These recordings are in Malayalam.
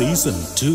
സീസൺ ടു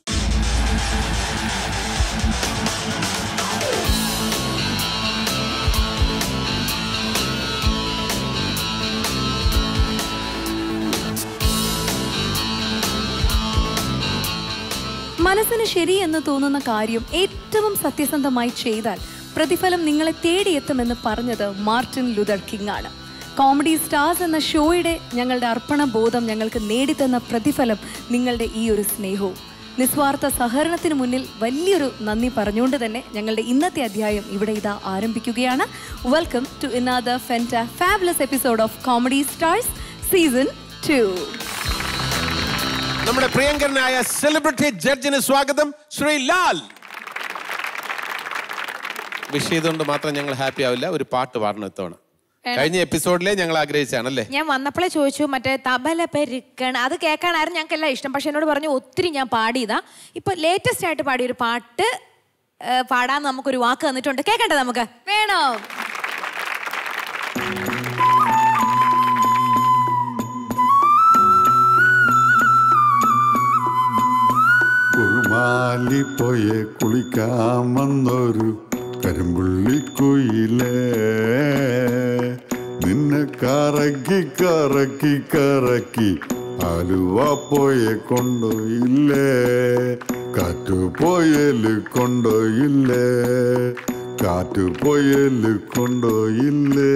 മനസ്സിന് ശരിയെന്ന് തോന്നുന്ന കാര്യം ഏറ്റവും സത്യസന്ധമായി ചെയ്താൽ പ്രതിഫലം നിങ്ങളെ തേടിയെത്തുമെന്ന് പറഞ്ഞത് മാർട്ടിൻ ലുതർ കിങ് ആണ് കോമഡി സ്റ്റാർസ് എന്ന ഷോയുടെ ഞങ്ങളുടെ അർപ്പണ ബോധം ഞങ്ങൾക്ക് നേടിത്തന്ന പ്രതിഫലം നിങ്ങളുടെ ഈ ഒരു സ്നേഹവും നിസ്വാർത്ഥ സഹകരണത്തിന് മുന്നിൽ വലിയൊരു നന്ദി പറഞ്ഞുകൊണ്ട് തന്നെ ഞങ്ങളുടെ ഇന്നത്തെ അധ്യായം ഇവിടെ ഇതാ ആരംഭിക്കുകയാണ് വെൽക്കം ടു ഇനാദർ ഫെൻറ്റ fabulous episode of comedy stars season two നമ്മുടെ പ്രിയങ്കരനായ സെലിബ്രിറ്റി ജഡ്ജിന് സ്വാഗതം ശ്രീ ലാൽ വിഷ് ചെയ്തുകൊണ്ട് മാത്രം ഞങ്ങൾ ഹാപ്പി ആവില്ല ഒരു പാട്ട് പാടണം ഇത്തവണ കഴിഞ്ഞ എപ്പിസോഡിലെ ഞങ്ങൾ ആഗ്രഹിച്ചാണല്ലേ ഞാൻ വന്നപ്പോഴേ ചോദിച്ചു മറ്റേ തബല പെരുക്കൺ അത് കേൾക്കാനായിരുന്നു ഞങ്ങൾക്ക് എല്ലാം ഇഷ്ടം പക്ഷെ എന്നോട് പറഞ്ഞു ഒത്തിരി ഞാൻ പാടിയതാ ഇപ്പൊ ലേറ്റസ്റ്റ് ആയിട്ട് പാടിയ ഒരു പാട്ട് ഏ, പാടാൻ നമുക്കൊരു വാക്ക് തന്നിട്ടുണ്ട് കേൾക്കട്ടെ നമുക്ക് വേണം കുറുമാലി പോയെ കുളിക്കാൻ വന്നൊരു കരിമ്പുള്ളിക്കുയിലേ നിന്നെ കറക്കി കറക്കി കറക്കി ആലുവ പോയെ കൊണ്ടോയില്ലേ കാറ്റു പോയല് കൊണ്ടോയില്ലേ കാറ്റു പോയല് കൊണ്ടോയില്ലേ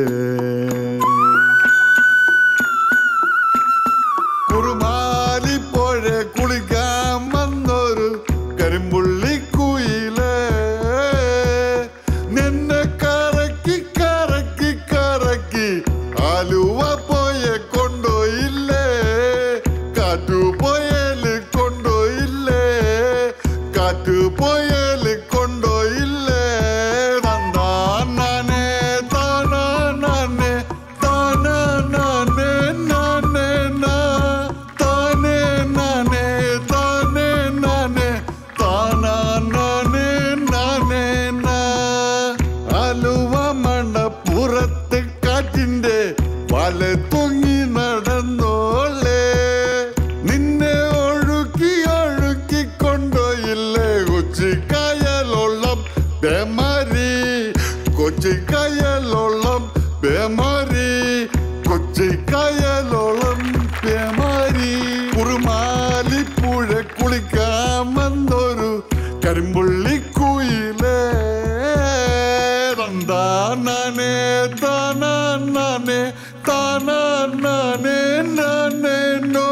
കുറുമാലി പുഴ കുളിക്കാൻ വന്നൊരു കരിമ്പുള്ളിക്കുയിലേ നിന്നെ കറക്കി കറക്കി കറക്കി ആലുവ പോയ കൊണ്ടോയില്ലേ കാറ്റുപോയല് കൊണ്ടോയില്ലേ കാറ്റുപോയല് കൊണ്ടോയില്ലേ തന്നാനെ താനാനെ താനാനെ നാനെ നാ താനെ നാനെ താനെ നാനെ താനാനെ നാനെ നാ ആലുവ മണപ്പുറത്ത് കാറ്റിന്റെ വല തൂങ്ങി നടന്നോളേ നിന്നെ ഒഴുക്കി ഒഴുക്കി കൊണ്ടോയില്ലേ കൊച്ചിക്കായലോളം ബേമാരി കൊച്ചിക്കായലോളം ബേമാരി കൊച്ചിക്കായലോളം ബേമാരി കുറുമാലിപ്പുഴ കുളിക്കാൻ വന്നൊരു കരിമ്പുള്ളിക്കുയിലേ തന്താനെ താനാനെ താനാനെ നാനെ നോ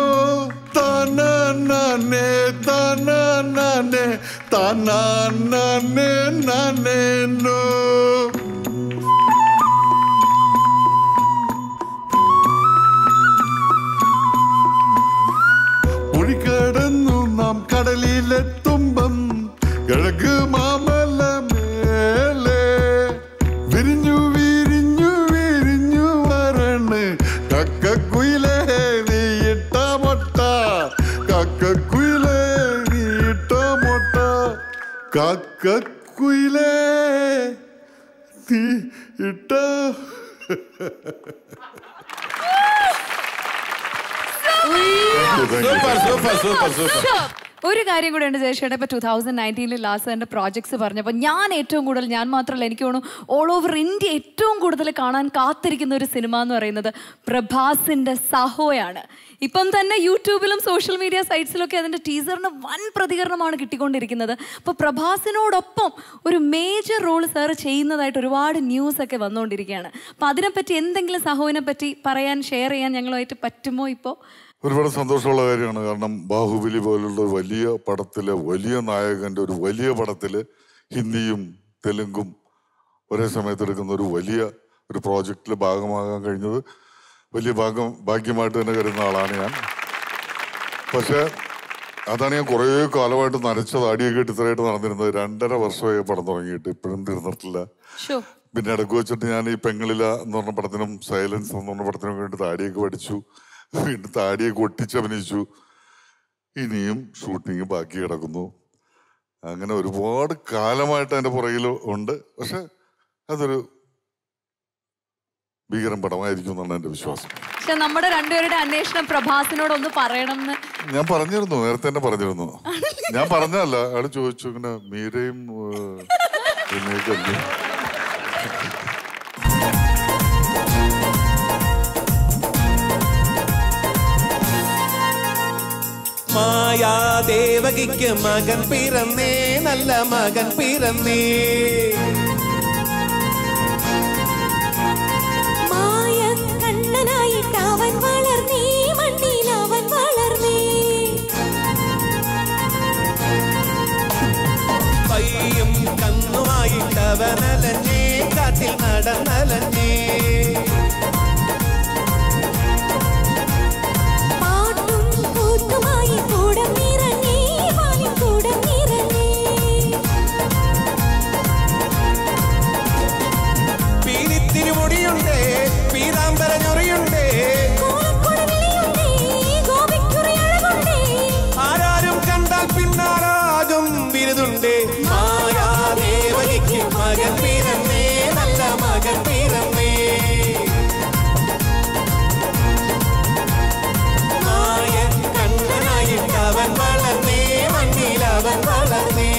താനാനെ താനാനെ താനാനെ നാനെ നോ ഒഴിക്കടന്നു നാം കടലിലെത്തുമ്പം കിഴക്ക് മാമല മേലെ വിരിഞ്ഞു വിരിഞ്ഞു വിരിഞ്ഞു വരണ് കക്കക്കുയിലേ നീയിട്ട മൊട്ട കക്കക്കുയിലേ നീയിട്ട മൊട്ട കക്കക്കുയിലേ നീ ഇട്ട സൂപ്പർ സൂപ്പർ സൂപ്പർ സൂപ്പർ ഒരു കാര്യം കൂടെ ഉണ്ട് ജയശേട്ടൻ ഇപ്പൊ ടൂ തൗസൻഡ് നയൻറ്റീനിൽ ലാസ്റ്റ് പ്രോജക്ട്സ് പറഞ്ഞപ്പോൾ ഞാൻ ഏറ്റവും കൂടുതൽ ഞാൻ മാത്രമല്ല എനിക്ക് തോന്നുന്നു ഓൾ ഓവർ ഇന്ത്യ ഏറ്റവും കൂടുതൽ കാണാൻ കാത്തിരിക്കുന്ന ഒരു സിനിമ എന്ന് പറയുന്നത് പ്രഭാസിന്റെ സഹോയാണ് ഇപ്പം തന്നെ യൂട്യൂബിലും സോഷ്യൽ മീഡിയ സൈറ്റ്സിലൊക്കെ അതിന്റെ ടീസറിന് വൻ പ്രതികരണമാണ് കിട്ടിക്കൊണ്ടിരിക്കുന്നത് അപ്പോൾ പ്രഭാസിനോടൊപ്പം ഒരു മേജർ റോൾ സാർ ചെയ്യുന്നതായിട്ട് ഒരുപാട് ന്യൂസ് ഒക്കെ വന്നുകൊണ്ടിരിക്കുകയാണ് അപ്പം അതിനെപ്പറ്റി എന്തെങ്കിലും സഹോവിനെ പറ്റി പറയാൻ ഷെയർ ചെയ്യാൻ ഞങ്ങളുമായിട്ട് പറ്റുമോ ഇപ്പോൾ ഒരുപാട് സന്തോഷമുള്ള കാര്യമാണ് കാരണം ബാഹുബലി പോലുള്ള ഒരു വലിയ പടത്തിലെ വലിയ നായകന്റെ ഒരു വലിയ പടത്തില് ഹിന്ദിയും തെലുങ്കും ഒരേ സമയത്ത് എടുക്കുന്ന ഒരു വലിയ ഒരു പ്രോജക്റ്റിൽ ഭാഗമാകാൻ കഴിഞ്ഞത് വലിയ ഭാഗം ഭാഗ്യമായിട്ട് തന്നെ കരുതുന്ന ആളാണ് ഞാൻ പക്ഷേ അതാണ് ഞാൻ കുറേ കാലമായിട്ട് നരച്ച താടിയൊക്കെ ഇട്ട് ഇത്രയായിട്ട് നടന്നിരുന്നത് രണ്ടര വർഷമായി പടം തുടങ്ങിയിട്ട് ഇപ്പോഴും തീർന്നിട്ടില്ല ഷോ പിന്നെ ഇടയ്ക്ക് വെച്ചിട്ട് ഞാൻ ഈ പെങ്ങളില എന്ന് പറഞ്ഞ പടത്തിനും സൈലൻസ് എന്ന് പറഞ്ഞ പടത്തിനും വേണ്ടി താടിയൊക്കെ പഠിച്ചു വീണ്ടും താടിയൊക്കെ ഒട്ടിച്ചഭിനയിച്ചു ഇനിയും ഷൂട്ടിങ് ബാക്കി കിടക്കുന്നു അങ്ങനെ ഒരുപാട് കാലമായിട്ട് അതിന്റെ പുറകിൽ ഉണ്ട് പക്ഷെ അതൊരു ഭീകരം പടമായിരിക്കും എന്നാണ് എൻ്റെ വിശ്വാസം പക്ഷെ നമ്മുടെ രണ്ടുപേരുടെ അന്വേഷണം പ്രഭാസിനോട് ഒന്ന് പറയണം എന്ന് ഞാൻ പറഞ്ഞിരുന്നു നേരത്തെ തന്നെ പറഞ്ഞിരുന്നു ഞാൻ പറഞ്ഞല്ല അയാൾ ചോദിച്ചു ഇങ്ങനെ മീരയും ഏഹ്, രമ്യയൊക്കെ മായാദേവകിക്ക് മകൻ പിറന്നേ നല്ല മകൻ പിറന്നേ മായ കണ്ണനായിട്ട് അവൻ വളർന്നേ മണ്ണിൽ അവൻ വളർന്നേ പയ്യും കന്നുമായിട്ടവനലഞ്ഞേ കാട്ടിൽ നടന്നലഞ്ഞേ പാട്ടും കൂത്തുമായി കൂടം നിറഞ്ഞേ വാലിൻ കൂടം നിറഞ്ഞേ പീലിത്തിരുമുടിയുണ്ടേ പീതാംബര ഞൊറിയുണ്ടേ കോലക്കുടവിളിയുണ്ടേ ഗോപിക്കുറിയഴകുണ്ടേ ആരാരും കണ്ടാൽ പിന്നാരാകും ബിരുദുണ്ടേ മായാദേവകിക്ക് മകൻ പിറന്നേ നല്ല മകൻ പിറന്നേ മായൻ കണ്ണനായിട്ടവൻ വളർന്നേ മണ്ണിൽ അവൻ വളർന്നേ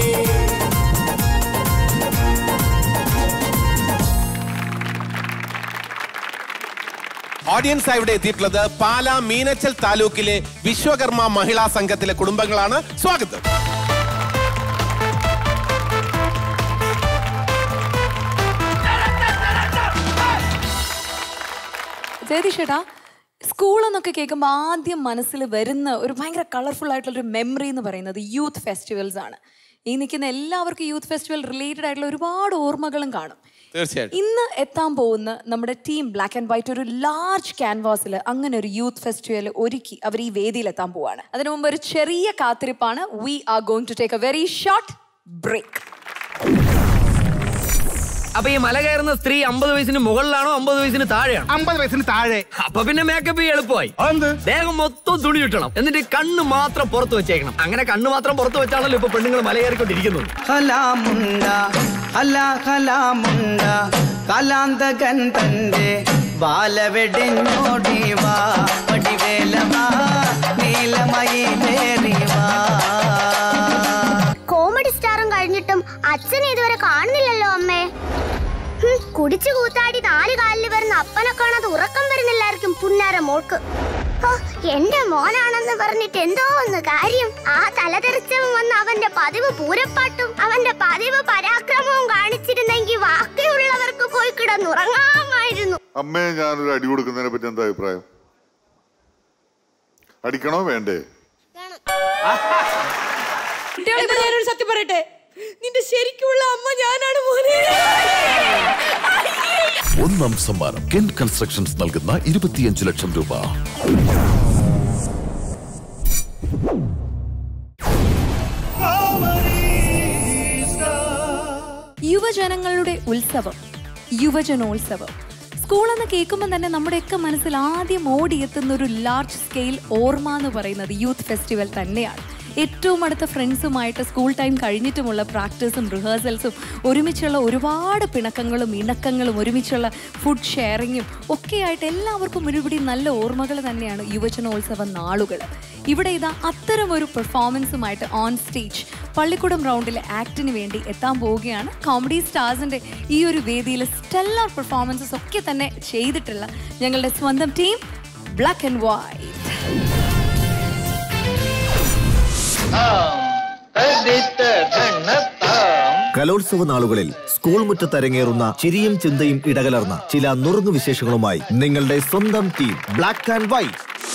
ഓഡിയൻസ് ഇവിടെ എത്തിയിട്ടുള്ളത് പാലാ മീനച്ചൽ താലൂക്കിലെ വിശ്വകർമ്മ മഹിളാ സംഘത്തിലെ കുടുംബങ്ങളാണ് സ്വാഗതം ജയതിഷേട്ടാ സ്കൂൾ എന്നൊക്കെ കേൾക്കുമ്പോൾ ആദ്യം മനസ്സിൽ വരുന്ന ഒരു ഭയങ്കര കളർഫുൾ ആയിട്ടുള്ള ഒരു മെമ്മറി എന്ന് പറയുന്നത് യൂത്ത് ഫെസ്റ്റിവൽസ് ആണ് ഈ നിൽക്കുന്ന എല്ലാവർക്കും യൂത്ത് ഫെസ്റ്റിവൽ റിലേറ്റഡ് ആയിട്ടുള്ള ഒരുപാട് ഓർമ്മകളും കാണും തീർച്ചയായിട്ടും ഇന്ന് എത്താൻ പോകുന്ന നമ്മുടെ ടീം ബ്ലാക്ക് ആൻഡ് വൈറ്റ് ഒരു ലാർജ് ക്യാൻവാസിൽ അങ്ങനെ ഒരു യൂത്ത് ഫെസ്റ്റിവൽ ഒരുക്കി അവർ ഈ വേദിയിൽ എത്താൻ പോവാണ് അതിനു മുമ്പ് ഒരു ചെറിയ കാത്തിരിപ്പാണ് we are going to take a very short break അപ്പൊ ഈ മല കയറുന്ന സ്ത്രീ അമ്പത് വയസ്സിന് മുകളിലാണോ അമ്പത് വയസ്സിന് താഴെയാണോ അമ്പത് വയസ്സിന് താഴെ അപ്പൊ പിന്നെ മേക്കപ്പ് എളുപ്പമായി അതെന്ത്? ദേഹം മൊത്തം തുണി ചുറ്റണം എന്നിട്ട് കണ്ണ് മാത്രം പുറത്ത് വെച്ചേക്കണം അങ്ങനെ കണ്ണ് മാത്രം പുറത്ത് വെച്ചാണല്ലോ ഇപ്പൊ പെണ്ണുങ്ങൾ മല കയറിക്കൊണ്ടിരിക്കുന്നത് ഹലാമുണ്ട ഹല ഹലാമുണ്ട കലാന്തകൻ തന്റെ ബാലവെടിഞ്ഞോടി വാ പടിവേലവാ നീലമയിലേറി വാ കോമഡി സ്റ്റാറും കഴിഞ്ഞിട്ടും അച്ഛനെ ഇതുവരെ കാണുന്നില്ലല്ലോ അമ്മേ ഹും, കുടിച്ചു കൂത്താടി നാല് കാലിൽ വരുന്ന അപ്പനെ കാണാതെ ഉറക്കം വരുന്നില്ലായിരിക്കും പുന്നാര മോൾക്ക് ഹോ, എന്റെ മോനാണെന്ന് പറഞ്ഞിട്ട് എന്തോ ഒന്ന് കാര്യം ആ തലതെറിച്ചവൻ വന്ന് അവന്റെ പതിവ് പൂരപ്പാട്ടും അവന്റെ പതിവ് പരാക്രമവും കാണിച്ചിരുന്നെങ്കിൽ ബാക്കിയുള്ളവർക്ക് പോയി കിടന്നുറങ്ങാമായിരുന്നു അമ്മയെ ഞാനൊരു അടി കൊടുക്കുന്നതിനെ പറ്റി എന്താ അഭിപ്രായം അടിക്കണോ വേണ്ടേ എന്നാ ഞാനൊരു സത്യം പറയട്ടെ നിന്റെ ശരിക്കുള്ള അമ്മ ഞാനാണ് മോനെ ഒന്നാം സമ്മാനം കെൻ കൺസ്ട്രക്ഷൻസ് നൽകുന്ന ഇരുപത്തിയഞ്ച് ലക്ഷം രൂപ യുവജനങ്ങളുടെ ഉത്സവം യുവജനോത്സവം സ്കൂൾ എന്ന് കേൾക്കുമ്പോൾ തന്നെ നമ്മുടെയൊക്കെ മനസ്സിൽ ആദ്യം ഓടിയെത്തുന്ന ഒരു ലാർജ് സ്കെയിൽ ഓർമ്മ എന്ന് പറയുന്നത് യൂത്ത് ഫെസ്റ്റിവൽ തന്നെയാണ് ഏറ്റവും അടുത്ത ഫ്രണ്ട്സുമായിട്ട് സ്കൂൾ ടൈം കഴിഞ്ഞിട്ടുമുള്ള പ്രാക്ടീസും റിഹേഴ്സൽസും ഒരുമിച്ചുള്ള ഒരുപാട് പിണക്കങ്ങളും ഇണക്കങ്ങളും ഒരുമിച്ചുള്ള ഫുഡ് ഷെയറിങ്ങും ഒക്കെയായിട്ട് എല്ലാവർക്കും ഒരുപിടി നല്ല ഓർമ്മകൾ തന്നെയാണ് യുവജനോത്സവ നാളുകൾ ഇവിടെ ഇതാ അത്തരം ഒരു പെർഫോമൻസുമായിട്ട് ഓൺ സ്റ്റേജ് പള്ളിക്കുടം റൗണ്ടിലെ ആക്ടിന് വേണ്ടി എത്താൻ പോവുകയാണ് കോമഡി സ്റ്റാർസിന്റെ ഈ ഒരു വേദിയിൽ സ്റ്റെല്ലർ പെർഫോമൻസസ് ഒക്കെ തന്നെ ചെയ്തിട്ടുള്ള ഞങ്ങളുടെ സ്വന്തം ടീം ബ്ലാക്ക് ആൻഡ് വൈറ്റ് കലോത്സവ നാളുകളിൽ സ്കൂൾ മുറ്റത്ത് അരങ്ങേറുന്ന ചിരിയും ചിന്തയും ഇടകലർന്ന ചില നുറുങ്ങു വിശേഷങ്ങളുമായി നിങ്ങളുടെ സ്വന്തം ടീം ബ്ലാക്ക് ആൻഡ് വൈറ്റ്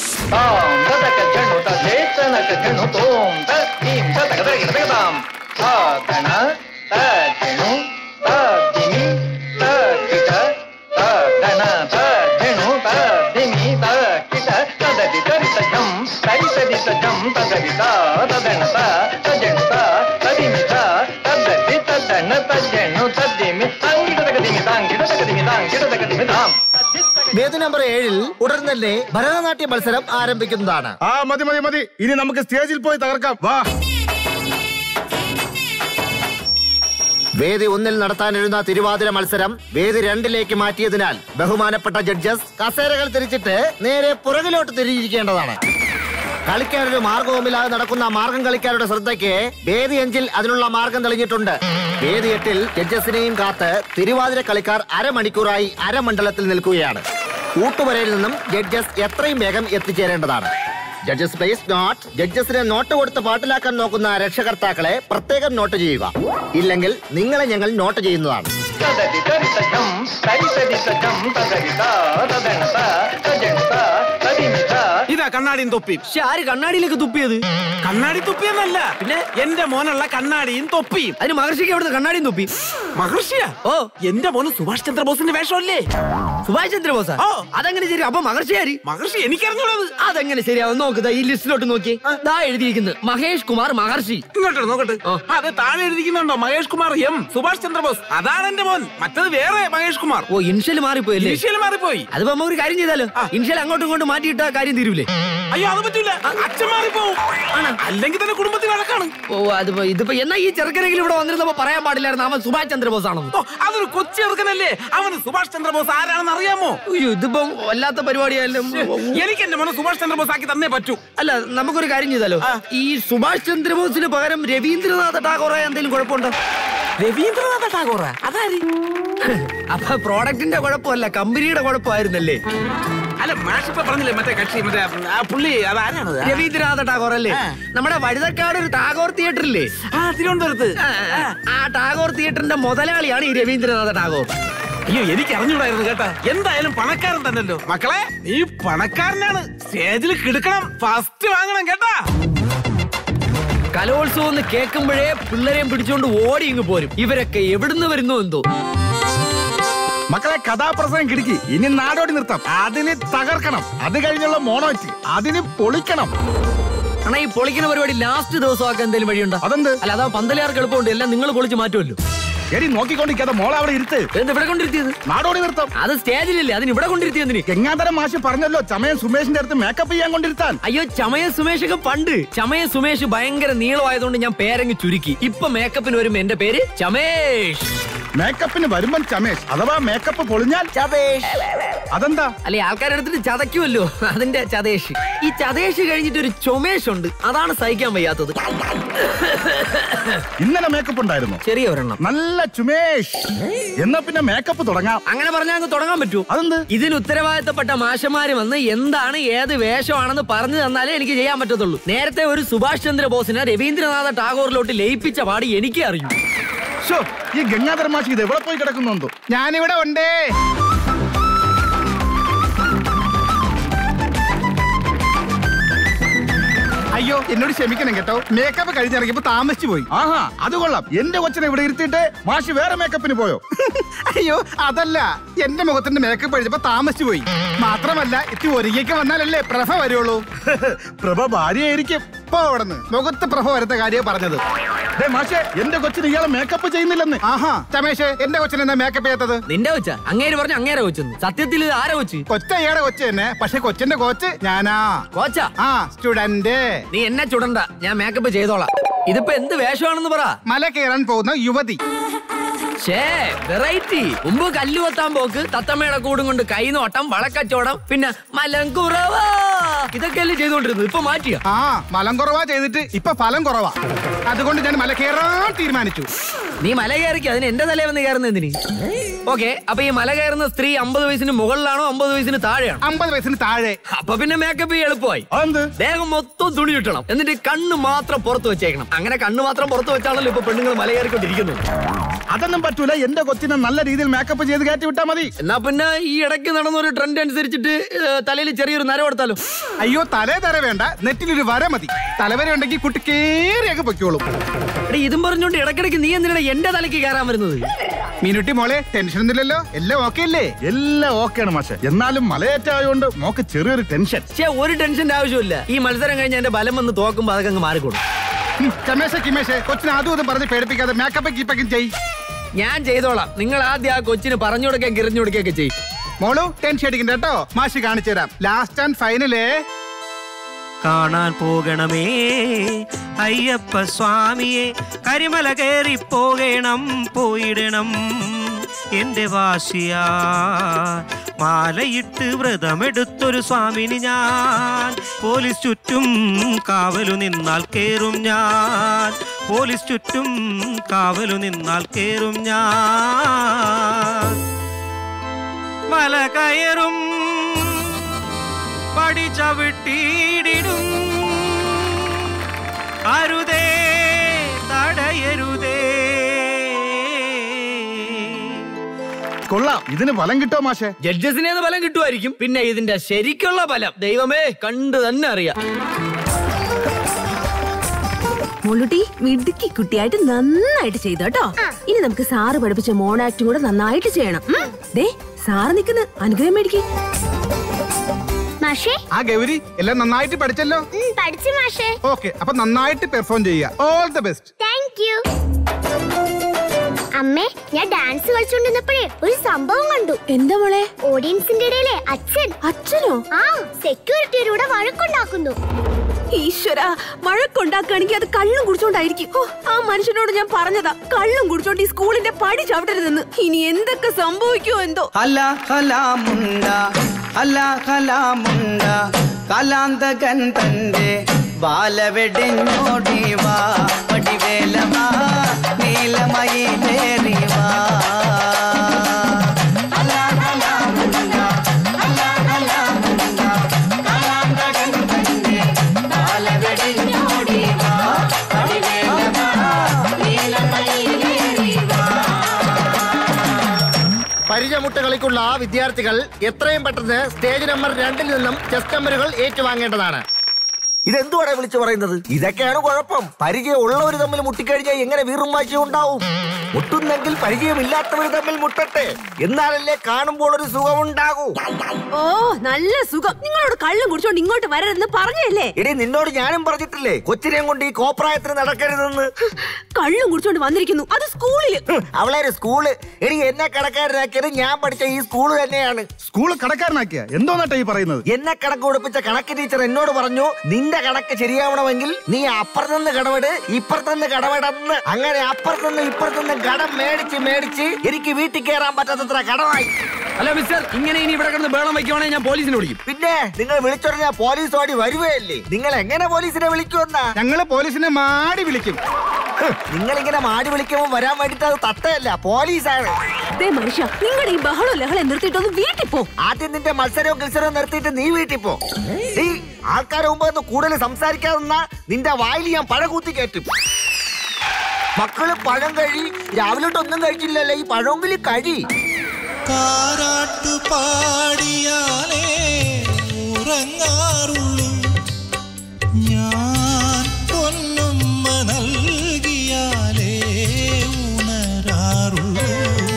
വേദി നമ്പർ ഏഴിൽ ഉടൻ തന്നെ ഭരതനാട്യ മത്സരം ആരംഭിക്കുന്നതാണ് ആ മതി മതി മതി ഇനി നമുക്ക് സ്റ്റേജിൽ പോയി തകർക്കാം വാ വേദി ഒന്നിൽ നടത്താനിരുന്ന തിരുവാതിര മത്സരം വേദി രണ്ടിലേക്ക് മാറ്റിയതിനാൽ ബഹുമാനപ്പെട്ട ജഡ്ജസ് കസേരകൾ തിരിച്ചിട്ട് നേരെ പുറകിലോട്ട് തിരിഞ്ഞിരിക്കേണ്ടതാണ് കളിക്കാരൊരു മാർഗവുമില്ലാതെ നടക്കുന്ന മാർഗം കളിക്കാരുടെ ശ്രദ്ധയ്ക്ക് വേദി അഞ്ചിൽ അതിനുള്ള മാർഗം തെളിഞ്ഞിട്ടുണ്ട് വേദി എട്ടിൽ ജഡ്ജസിനെയും കാത്ത് തിരുവാതിര കളിക്കാർ അരമണിക്കൂറായി അരമണ്ഡലത്തിൽ നിൽക്കുകയാണ് കൂട്ടുവരയിൽ നിന്നും ജഡ്ജസ് എത്രയും വേഗം എത്തിച്ചേരേണ്ടതാണ് ജഡ്ജസ് പ്ലേസ് നോട്ട് ജഡ്ജസിനെ നോട്ട് കൊടുത്ത് പാട്ടിലാക്കാൻ നോക്കുന്ന രക്ഷകർത്താക്കളെ പ്രത്യേകം നോട്ട് ചെയ്യുക ഇല്ലെങ്കിൽ നിങ്ങളെ ഞങ്ങൾ നോട്ട് ചെയ്യുന്നതാണ് ഇതാ കണ്ണാടിയും തൊപ്പിയും പക്ഷെ ആര് കണ്ണാടിയിലേക്ക് തുപ്പിയത് കണ്ണാടി തുപ്പിയെന്നല്ല പിന്നെ എന്റെ മോനുള്ള കണ്ണാടിയും തൊപ്പിയും അതിന് മഹർഷിക്ക് എവിടുന്ന് കണ്ണാടിയും തുപ്പി മഹർഷിയാ ഓ എന്റെ മോന് സുഭാഷ് ചന്ദ്രബോസിന്റെ വേഷമല്ലേ സുഭാഷ് ചന്ദ്രബോസ ഓ. അതെങ്ങനെ ശരി അപ്പൊ മഹർഷി ആര് മഹർഷി എനിക്കറിഞ്ഞൂടത് അതെങ്ങനെ ശരിയാവും നോക്കുക ഈ ലിസ്റ്റിലോട്ട് നോക്കി ദാ എഴുതിയിരിക്കുന്നത് മഹേഷ് കുമാർ മഹർഷി ഇങ്ങോട്ട് നോക്കട്ടെ അത് താഴെ എഴുതിക്കുന്നുണ്ടോ മഹേഷ് കുമാർ എം സുഭാഷ് ചന്ദ്രബോസ് അതാണ് എന്റെ മോൻ മറ്റത് വേറെ മഹേഷ് കുമാർ ഓ ഇൻഷൽ മാറിപ്പോയല്ലേ ഇനിഷ്യൽ മാറിപ്പോയി അതിപ്പോ നമ്മ ഒരു കാര്യം ചെയ്താലോ ഇൻഷൽ അങ്ങോട്ടും ഇങ്ങോട്ടും മാറ്റിയിട്ട കാര്യം തീരൂലേ അയ്യോ അത് പറ്റൂല അച്ഛൻ മാറിപ്പോവും അല്ലെങ്കിൽ തന്നെ കുടുംബത്തിൽ വഴക്കാണ് ഓ അതിപ്പോ ഇതിപ്പോ എന്നാ ഈ ചെറുക്കനെങ്കിലും ഇവിടെ വന്നിരുന്നപ്പോ പറയാൻ പാടില്ലായിരുന്നു അവൻ സുഭാഷ് ചന്ദ്രബോസ് ആണെന്ന് ഓ, അതൊരു കൊച്ചു ചെറുക്കനല്ലേ അവന് സുഭാഷ് ചന്ദ്രബോസ് ആരാണെന്ന് അറിയാമോ അയ്യോ ഇതിപ്പോ വല്ലാത്ത പരിപാടിയല്ലോ എനിക്ക് എന്റെ മോനെ സുഭാഷ് ചന്ദ്രബോസ് ആക്കി തന്നേ പറ്റൂ അല്ല നമുക്കൊരു കാര്യം ചെയ്താലോ ഈ സുഭാഷ് ചന്ദ്രബോസിന് പകരം രവീന്ദ്രനാഥ ടാഗോറെ എന്തെങ്കിലും കുഴപ്പമുണ്ടോ രവീന്ദ്രനാഥ ടാഗോറ അതാരി അപ്പൊ പ്രോഡക്റ്റിന്റെ കുഴപ്പമല്ല കമ്പനിയുടെ കുഴപ്പമായിരുന്നല്ലേ അല്ല മാഷിപ്പ പറഞ്ഞില്ലേ മറ്റേ കക്ഷി മറ്റേ ആ പുള്ളി അതാരാണ് രവീന്ദ്രനാഥ ടാഗോർ അല്ലേ നമ്മുടെ വഴുതക്കാട് ഒരു ടാഗോർ തിയേറ്റർ ഇല്ലേ ആ തിരുവനന്തപുരത്ത് ആ, ആ, ആ ടാഗോർ തിയേറ്ററിന്റെ മുതലാളിയാണ് ഈ രവീന്ദ്രനാഥ ടാഗോർ അയ്യോ എനിക്ക് അറിഞ്ഞൂടായിരുന്നു കേട്ടാ എന്തായാലും പണക്കാരൻ തന്നല്ലോ മക്കളെ നീ പണക്കാരനാണ് സ്റ്റേജിൽ കിടക്കണം ഫസ്റ്റ് വാങ്ങണം കേട്ടാ കലോത്സവം എന്ന് കേൾക്കുമ്പോഴേ പിള്ളേരെയും പിടിച്ചോണ്ട് ഓടി ഇങ്ങ് പോരും ഇവരൊക്കെ എവിടുന്ന് വരുന്നു എന്തോ മക്കളെ കഥാപ്രസംഗം കിടക്കി ഇനി നാടോടി നൃത്തം അതിന് തകർക്കണം അത് കഴിഞ്ഞുള്ള മോണോറ്റ് അതിന് പൊളിക്കണം ആണോ ഈ പൊളിക്കുന്ന പരിപാടി ലാസ്റ്റ് ദിവസം ആക്കാൻ എന്തെങ്കിലും വഴിയുണ്ടോ അതെന്ത് അല്ല അതാ പന്തലുകാർക്ക് എളുപ്പമുണ്ട് എല്ലാം നിങ്ങൾ പൊളിച്ച് മാറ്റുമല്ലോ എടി നോക്കിക്കൊണ്ടിരിക്കാതെ മോളെ അവിടെ ഇരുത്ത് എന്ത് ഇവിടെ കൊണ്ടിരുത്തിയത് നാടോടി നൃത്തം അത് സ്റ്റേജിലില്ലേ അതിന് ഇവിടെ കൊണ്ടിരുത്തിയതിന് ഗംഗാധരം മാഷ് പറഞ്ഞല്ലോ ചമയം സുമേഷിന്റെ അടുത്ത് മേക്കപ്പ് ചെയ്യാൻ കൊണ്ടിരുത്താൻ അയ്യോ ചമയ സുമേഷ് ഒക്കെ പണ്ട് ചമയ സുമേഷ് ഭയങ്കര നീളമായതുകൊണ്ട് ഞാൻ പേരങ്ങ് ചുരുക്കി ഇപ്പൊ മേക്കപ്പിന് വരുമ്പോ എന്റെ പേര് ചമേഷ് മേക്കപ്പിന് വരുമ്പം ചമേഷ് അഥവാ മേക്കപ്പ് പൊളിഞ്ഞാൽ ചതേഷ് അതെന്താ അല്ലെ ആൾക്കാരെടുത്തിട്ട് ചതയ്ക്കുമല്ലോ അതിന്റെ ചതേഷ് ഈ ചതേഷ് കഴിഞ്ഞിട്ട് ഒരു ചുമേഷ് ഉണ്ട് അതാണ് സഹിക്കാൻ വയ്യാത്തത് ഇന്നലെ മേക്കപ്പ് ഉണ്ടായിരുന്നു ചെറിയ ഒരെണ്ണം നല്ല ചുമേഷ് എന്നാ പിന്നെ മേക്കപ്പ് തുടങ്ങാം അങ്ങനെ പറഞ്ഞാൽ അങ്ങ് തുടങ്ങാൻ പറ്റൂ അതെന്ത് ഇതിന് ഉത്തരവാദിത്തപ്പെട്ട മാഷന്മാര് വന്ന് എന്താണ് ഏത് വേഷമാണെന്ന് പറഞ്ഞു തന്നാലേ എനിക്ക് ചെയ്യാൻ പറ്റത്തുള്ളൂ നേരത്തെ ഒരു സുഭാഷ് ചന്ദ്ര ബോസിനെ രവീന്ദ്രനാഥ ടാഗോറിലോട്ട് ലയിപ്പിച്ച പാടി എനിക്കേ അറിയൂ ഷോ ഈ ഗംഗാധര മാഷ് ഇത് എവിടെ പോയി കിടക്കുന്നുണ്ടോ ഞാനിവിടെ ഉണ്ടേ അയ്യോ എന്നോട് ക്ഷമിക്കണം കേട്ടോ മേക്കപ്പ് കഴിഞ്ഞിറങ്ങിയപ്പോ താമസിച്ചു പോയി ആഹാ അത് കൊള്ളാം എന്റെ കൊച്ചിനെ ഇവിടെ ഇരുത്തിയിട്ട് മാഷി വേറെ മേക്കപ്പിന് പോയോ അയ്യോ അതല്ല എന്റെ മുഖത്തിന്റെ മേക്കപ്പ് കഴിഞ്ഞപ്പോ താമസിച്ചു പോയി മാത്രമല്ല ഇത്തി ഒരുങ്ങിയൊക്കെ വന്നാലല്ലേ പ്രഭ വരുള്ളൂ പ്രഭ ഭാര്യയായിരിക്കും പോ അവിടുന്ന് മുഖത്ത് പ്രഭ വരുത്ത കാര്യം പറഞ്ഞത് ദേ മാഷേ എന്റെ കൊച്ചിന് ഇയാളെ മേക്കപ്പ് ചെയ്യുന്നില്ലെന്ന് ആഹാ ചമേഷ് എന്റെ കൊച്ചിന് എന്താ മേക്കപ്പ് ചെയ്യാത്തത് നിന്റെ കൊച്ച അങ്ങേര് പറഞ്ഞു അങ്ങേരെ കൊച്ചെന്ന് സത്യത്തിൽ ഇത് ആരെ കൊച്ച് കൊച്ച ഇയാടെ കൊച്ചു തന്നെ പക്ഷെ കൊച്ചിന്റെ കോച്ച് ഞാനാ കോച്ചാ ആ സ്റ്റുഡന്റ് നീ എന്നെ ചുടണ്ട ഞാൻ മേക്കപ്പ് ചെയ്തോളാം ഇതിപ്പോ എന്ത് വേഷമാണെന്ന് പറ മല കയറാൻ പോകുന്ന യുവതി ഷേ വെറൈറ്റി മുമ്പ് കല്ല് കൊത്താൻ പോക്ക് തത്തമ്മയുടെ കൂടും കൊണ്ട് കൈനോട്ടം വളക്കച്ചവടം പിന്നെ മലങ്കുറവാ ഇതൊക്കെയല്ലേ ചെയ്തോണ്ടിരുന്നത് ഇപ്പൊ മാറ്റിയ ആ മലം കുറവാ ചെയ്തിട്ട് ഇപ്പൊ ഫലം കുറവാ അതുകൊണ്ട് ഞാൻ മല കയറാൻ തീരുമാനിച്ചു നീ മല കയറിക്ക് അതിന് എന്റെ തലേ വന്ന് കയറുന്ന എന്തിന് ഓക്കെ അപ്പൊ ഈ മല കയറുന്ന സ്ത്രീ അമ്പത് വയസ്സിന് മുകളിലാണോ അമ്പത് വയസ്സിന് താഴെയാണോ അമ്പത് വയസ്സിന് താഴെ അപ്പൊ പിന്നെ മേക്കപ്പ് എളുപ്പമായി അതെന്ത് ദേഹം മൊത്തം തുണി ഇട്ടണം എന്നിട്ട് കണ്ണ് മാത്രം പുറത്ത് വെച്ചേക്കണം അങ്ങനെ കണ്ണ് മാത്രം പുറത്ത് വെച്ചാണല്ലോ ഇപ്പൊ പെണ്ണുങ്ങൾ മല കയറിക്കൊണ്ടിരിക്കുന്നത് അതൊന്നും പറ്റൂല എന്റെ കൊച്ചിനെ നല്ല രീതിയിൽ മേക്കപ്പ് ചെയ്ത് കയറ്റി വിട്ടാ മതി എന്നാ പിന്നെ ഈ ഇടയ്ക്ക് നടന്ന ഒരു ട്രെൻഡ് അനുസരിച്ചിട്ട് തലയിൽ ചെറിയൊരു നര കൊടുത്താലോ അയ്യോ തലേ തര വേണ്ട നെറ്റിലൊരു വര മതി തലവര ഉണ്ടെങ്കിൽ കുട്ടി കേറിയൊക്കെ പൊയ്ക്കോളും എടീ, ഇതും പറഞ്ഞോണ്ട് ഇടയ്ക്കിടയ്ക്ക് നീ എന്തിനാ എന്റെ തലയ്ക്ക് കയറാൻ വരുന്നത് മീനുട്ടി മോളെ ടെൻഷൻ ഒന്നുമില്ലല്ലോ എല്ലാം ഓക്കെ അല്ലേ എല്ലാം ഓക്കെയാണ് മാഷെ എന്നാലും മലയേറ്റായോണ്ട് മോക്ക് ചെറിയൊരു ടെൻഷൻ പക്ഷേ ഒരു ടെൻഷന്റെ ആവശ്യമില്ല ഈ മത്സരം കഴിഞ്ഞ് എന്റെ ബലം വന്ന് തോക്കുമ്പോ അതൊക്കെ അങ്ങ് മാറിക്കോളും ചമേശ കിമേശെ കൊച്ചിനെ അതും ഇതും പറഞ്ഞ് പേടിപ്പിക്കാതെ മേക്കപ്പ് കീപ്പൊക്കെ ചെയ് ഞാൻ ചെയ്തോളാം നിങ്ങൾ ആദ്യം ആ കൊച്ചിന് പറഞ്ഞു കൊടുക്കാൻ കിറിഞ്ഞു കൊടുക്കുകയൊക്കെ ചെയ്യും മോളു ടെൻഷൻ അടിക്കണ്ട കേട്ടോ മാഷി കാണിച്ചു തരാം ലാസ്റ്റ് ആൻഡ് ഫൈനല് കാണാൻ പോകണമേ അയ്യപ്പ സ്വാമിയെ കരിമല കയറി പോകണം പോയിടണം എന്റെ വാശിയാ മാലയിട്ട് വ്രതമെടുത്തൊരു സ്വാമിനി ഞാൻ പോലീസ് ചുറ്റും കാവലു നിന്നാൽ കേറും ഞാൻ പോലീസ് ചുറ്റും കാവലു നിന്നാൽ കേറും ഞാൻ മല കയറും പടി ചവിട്ടിയിടിടും അരുതേ തടയരുതേ കൊള്ളാം ഇതിന് ഫലം കിട്ടോ മാഷേ ജഡ്ജസിനെ ഫലം കിട്ടുമായിരിക്കും പിന്നെ ഇതിന്റെ ശരിക്കുള്ള ഫലം ദൈവമേ കണ്ടു തന്നെ അറിയാം മോളുട്ടി മിടുക്കി കുട്ടിയായിട്ട് നന്നായിട്ട് ചെയ്തു കേട്ടോ ഇനി നമുക്ക് സാറ് പഠിപ്പിച്ച മോണാക്ടും കൂടെ നന്നായിട്ട് ചെയ്യണം ഉം. ദേ സാറ് നിക്കുന്ന അനുഗ്രഹം മേടിക്കേ മാഷേ ആ ഗൗരി എല്ലാം നന്നായിട്ട് പഠിച്ചല്ലോ ഉം, പഠിച്ചു മാഷേ ഓക്കെ അപ്പൊ നന്നായിട്ട് പെർഫോം ചെയ്യുക all the best thank you അമ്മേ ഞാൻ ഡാൻസ് കളിച്ചോണ്ടിരുന്നപ്പോഴേ ഒരു സംഭവം കണ്ടു എന്താ മോളെ ഓഡിയൻസിന്റെ ഇടയിലെ അച്ഛൻ അച്ഛനോ ആ സെക്യൂരിറ്റിയുടെ വഴക്കുണ്ടാക്കുന്നു ഈശ്വര വഴക്കുണ്ടാക്കുകയാണെങ്കിൽ അത് കള്ളും കുടിച്ചോണ്ടായിരിക്കും ഓ, ആ മനുഷ്യനോട് ഞാൻ പറഞ്ഞതാ കള്ളും കുടിച്ചോണ്ട് ഈ സ്കൂളിന്റെ പടി ചവിട്ടരുതെന്ന് ഇനി എന്തൊക്കെ സംഭവിക്കുമോ എന്തോ ഹല ഹലാമുണ്ട ഹല ഹലാമുണ്ട കലാന്തകൻ തന്റെ ബാലവെടിഞ്ഞോടി വാ പടിവേലവാ നീലമയിലേറി വാ ഹല ഹലാമുണ്ട ഹല ഹലാമുണ്ട കലാന്തകൻ തന്റെ ബാലവെടിഞ്ഞോടി വാ പടിവേലവാ നീലമയിലേറി വാ പരിചയമുട്ട കളിക്കുള്ള വിദ്യാർത്ഥികൾ എത്രയും പെട്ടെന്ന് സ്റ്റേജ് നമ്പർ രണ്ടിൽ നിന്നും ചെസ് നമ്പറുകൾ ഏറ്റുവാങ്ങേണ്ടതാണ് ഇതെന്തുവാണ് വിളിച്ചു പറയുന്നത് ഇതൊക്കെയാണ് കുഴപ്പം പരിചയമുള്ളവർ തമ്മിൽ മുട്ടിക്കഴിഞ്ഞാൽ എങ്ങനെ വീറും വാശിയും ഉണ്ടാവും മുട്ടുന്നെങ്കിൽ പരിചയമില്ലാത്തവർ തമ്മിൽ മുട്ടട്ടെ എന്നാലല്ലേ കാണുമ്പോൾ ഒരു സുഖമുണ്ടാകൂ ഓ നല്ല സുഖം നിങ്ങളോട് കള്ളും കുടിച്ചോണ്ട് ഇങ്ങോട്ട് വരരുതെന്ന് പറഞ്ഞല്ലേ എടി നിന്നോട് ഞാനും പറഞ്ഞിട്ടില്ലേ കൊച്ചിനെയും കൊണ്ട് ഈ കോപ്രായത്തിന് നടക്കരുതെന്ന് കള്ളും കുടിച്ചോണ്ട് വന്നിരിക്കുന്നു അത് സ്കൂളില് അവളെ ഒരു സ്കൂള് എടി എന്നെ കടക്കാരനാക്കിയത് ഞാൻ പഠിച്ച ഈ സ്കൂള് തന്നെയാണ് സ്കൂൾ കടക്കാരനാക്കിയ എന്തോന്നാട്ടാ ഈ പറയുന്നത് എന്നെ കണക്ക് പഠിപ്പിച്ച കണക്ക് ടീച്ചർ എന്നോട് പറഞ്ഞു നിന്റെ കണക്ക് ശരിയാവണമെങ്കിൽ നീ അപ്പുറത്തുനിന്ന് കടമെട് ഇപ്പുറത്തുനിന്ന് കടമെടന്ന് അങ്ങനെ അപ്പുറത്തുനിന്ന് ഇപ്പുറത്തുനിന്ന് കടം മേടിച്ച് മേടിച്ച് എനിക്ക് വീട്ടിൽ കയറാൻ പറ്റാത്തത്ര കടമായി അല്ല മിസ്റ്റർ ഇങ്ങനെ ഇനി ഇവിടെ കിടന്ന് ബേളം വയ്ക്കുവാണെങ്കിൽ ഞാൻ പോലീസിനെ വിളിക്കും പിന്നെ നിങ്ങൾ വിളിച്ചോടിഞ്ഞാൽ പോലീസ് ഓടി വരുവല്ലേ നിങ്ങൾ എങ്ങനെ പോലീസിനെ വിളിക്കുമെന്നാ ഞങ്ങള് പോലീസിനെ മാടി വിളിക്കും നിങ്ങൾ ഇങ്ങനെ മാടി വിളിക്കുമ്പോൾ വരാൻ വേണ്ടിട്ട് അത് തത്തയല്ല പോലീസാണ് ദേ മനുഷ്യ നിങ്ങൾ ഈ ബഹളം ലഹളെ നിർത്തിയിട്ടൊന്ന് വീട്ടിൽ പോ ആദ്യം നിന്റെ മത്സരവും കിത്സരവും നിർത്തിയിട്ട് നീ വീട്ടിൽ പോ നീ ആൾക്കാരെ മുമ്പ് ഒന്ന് കൂടുതൽ സംസാരിക്കാതെ നിന്നാ നിന്റെ വായിൽ ഞാൻ പഴ കൂത്തി കയറ്റും മക്കള് പഴം കഴി രാവിലെ ഒന്നും കഴിച്ചില്ലല്ലോ ഈ പഴമെങ്കിലും കഴി താരാട്ടു പാടിയാലേ ഉറങ്ങാറുള്ളൂ ഞാൻ പൊന്നുമ്മ നൽകിയാലേ ഉണരാറുള്ളൂ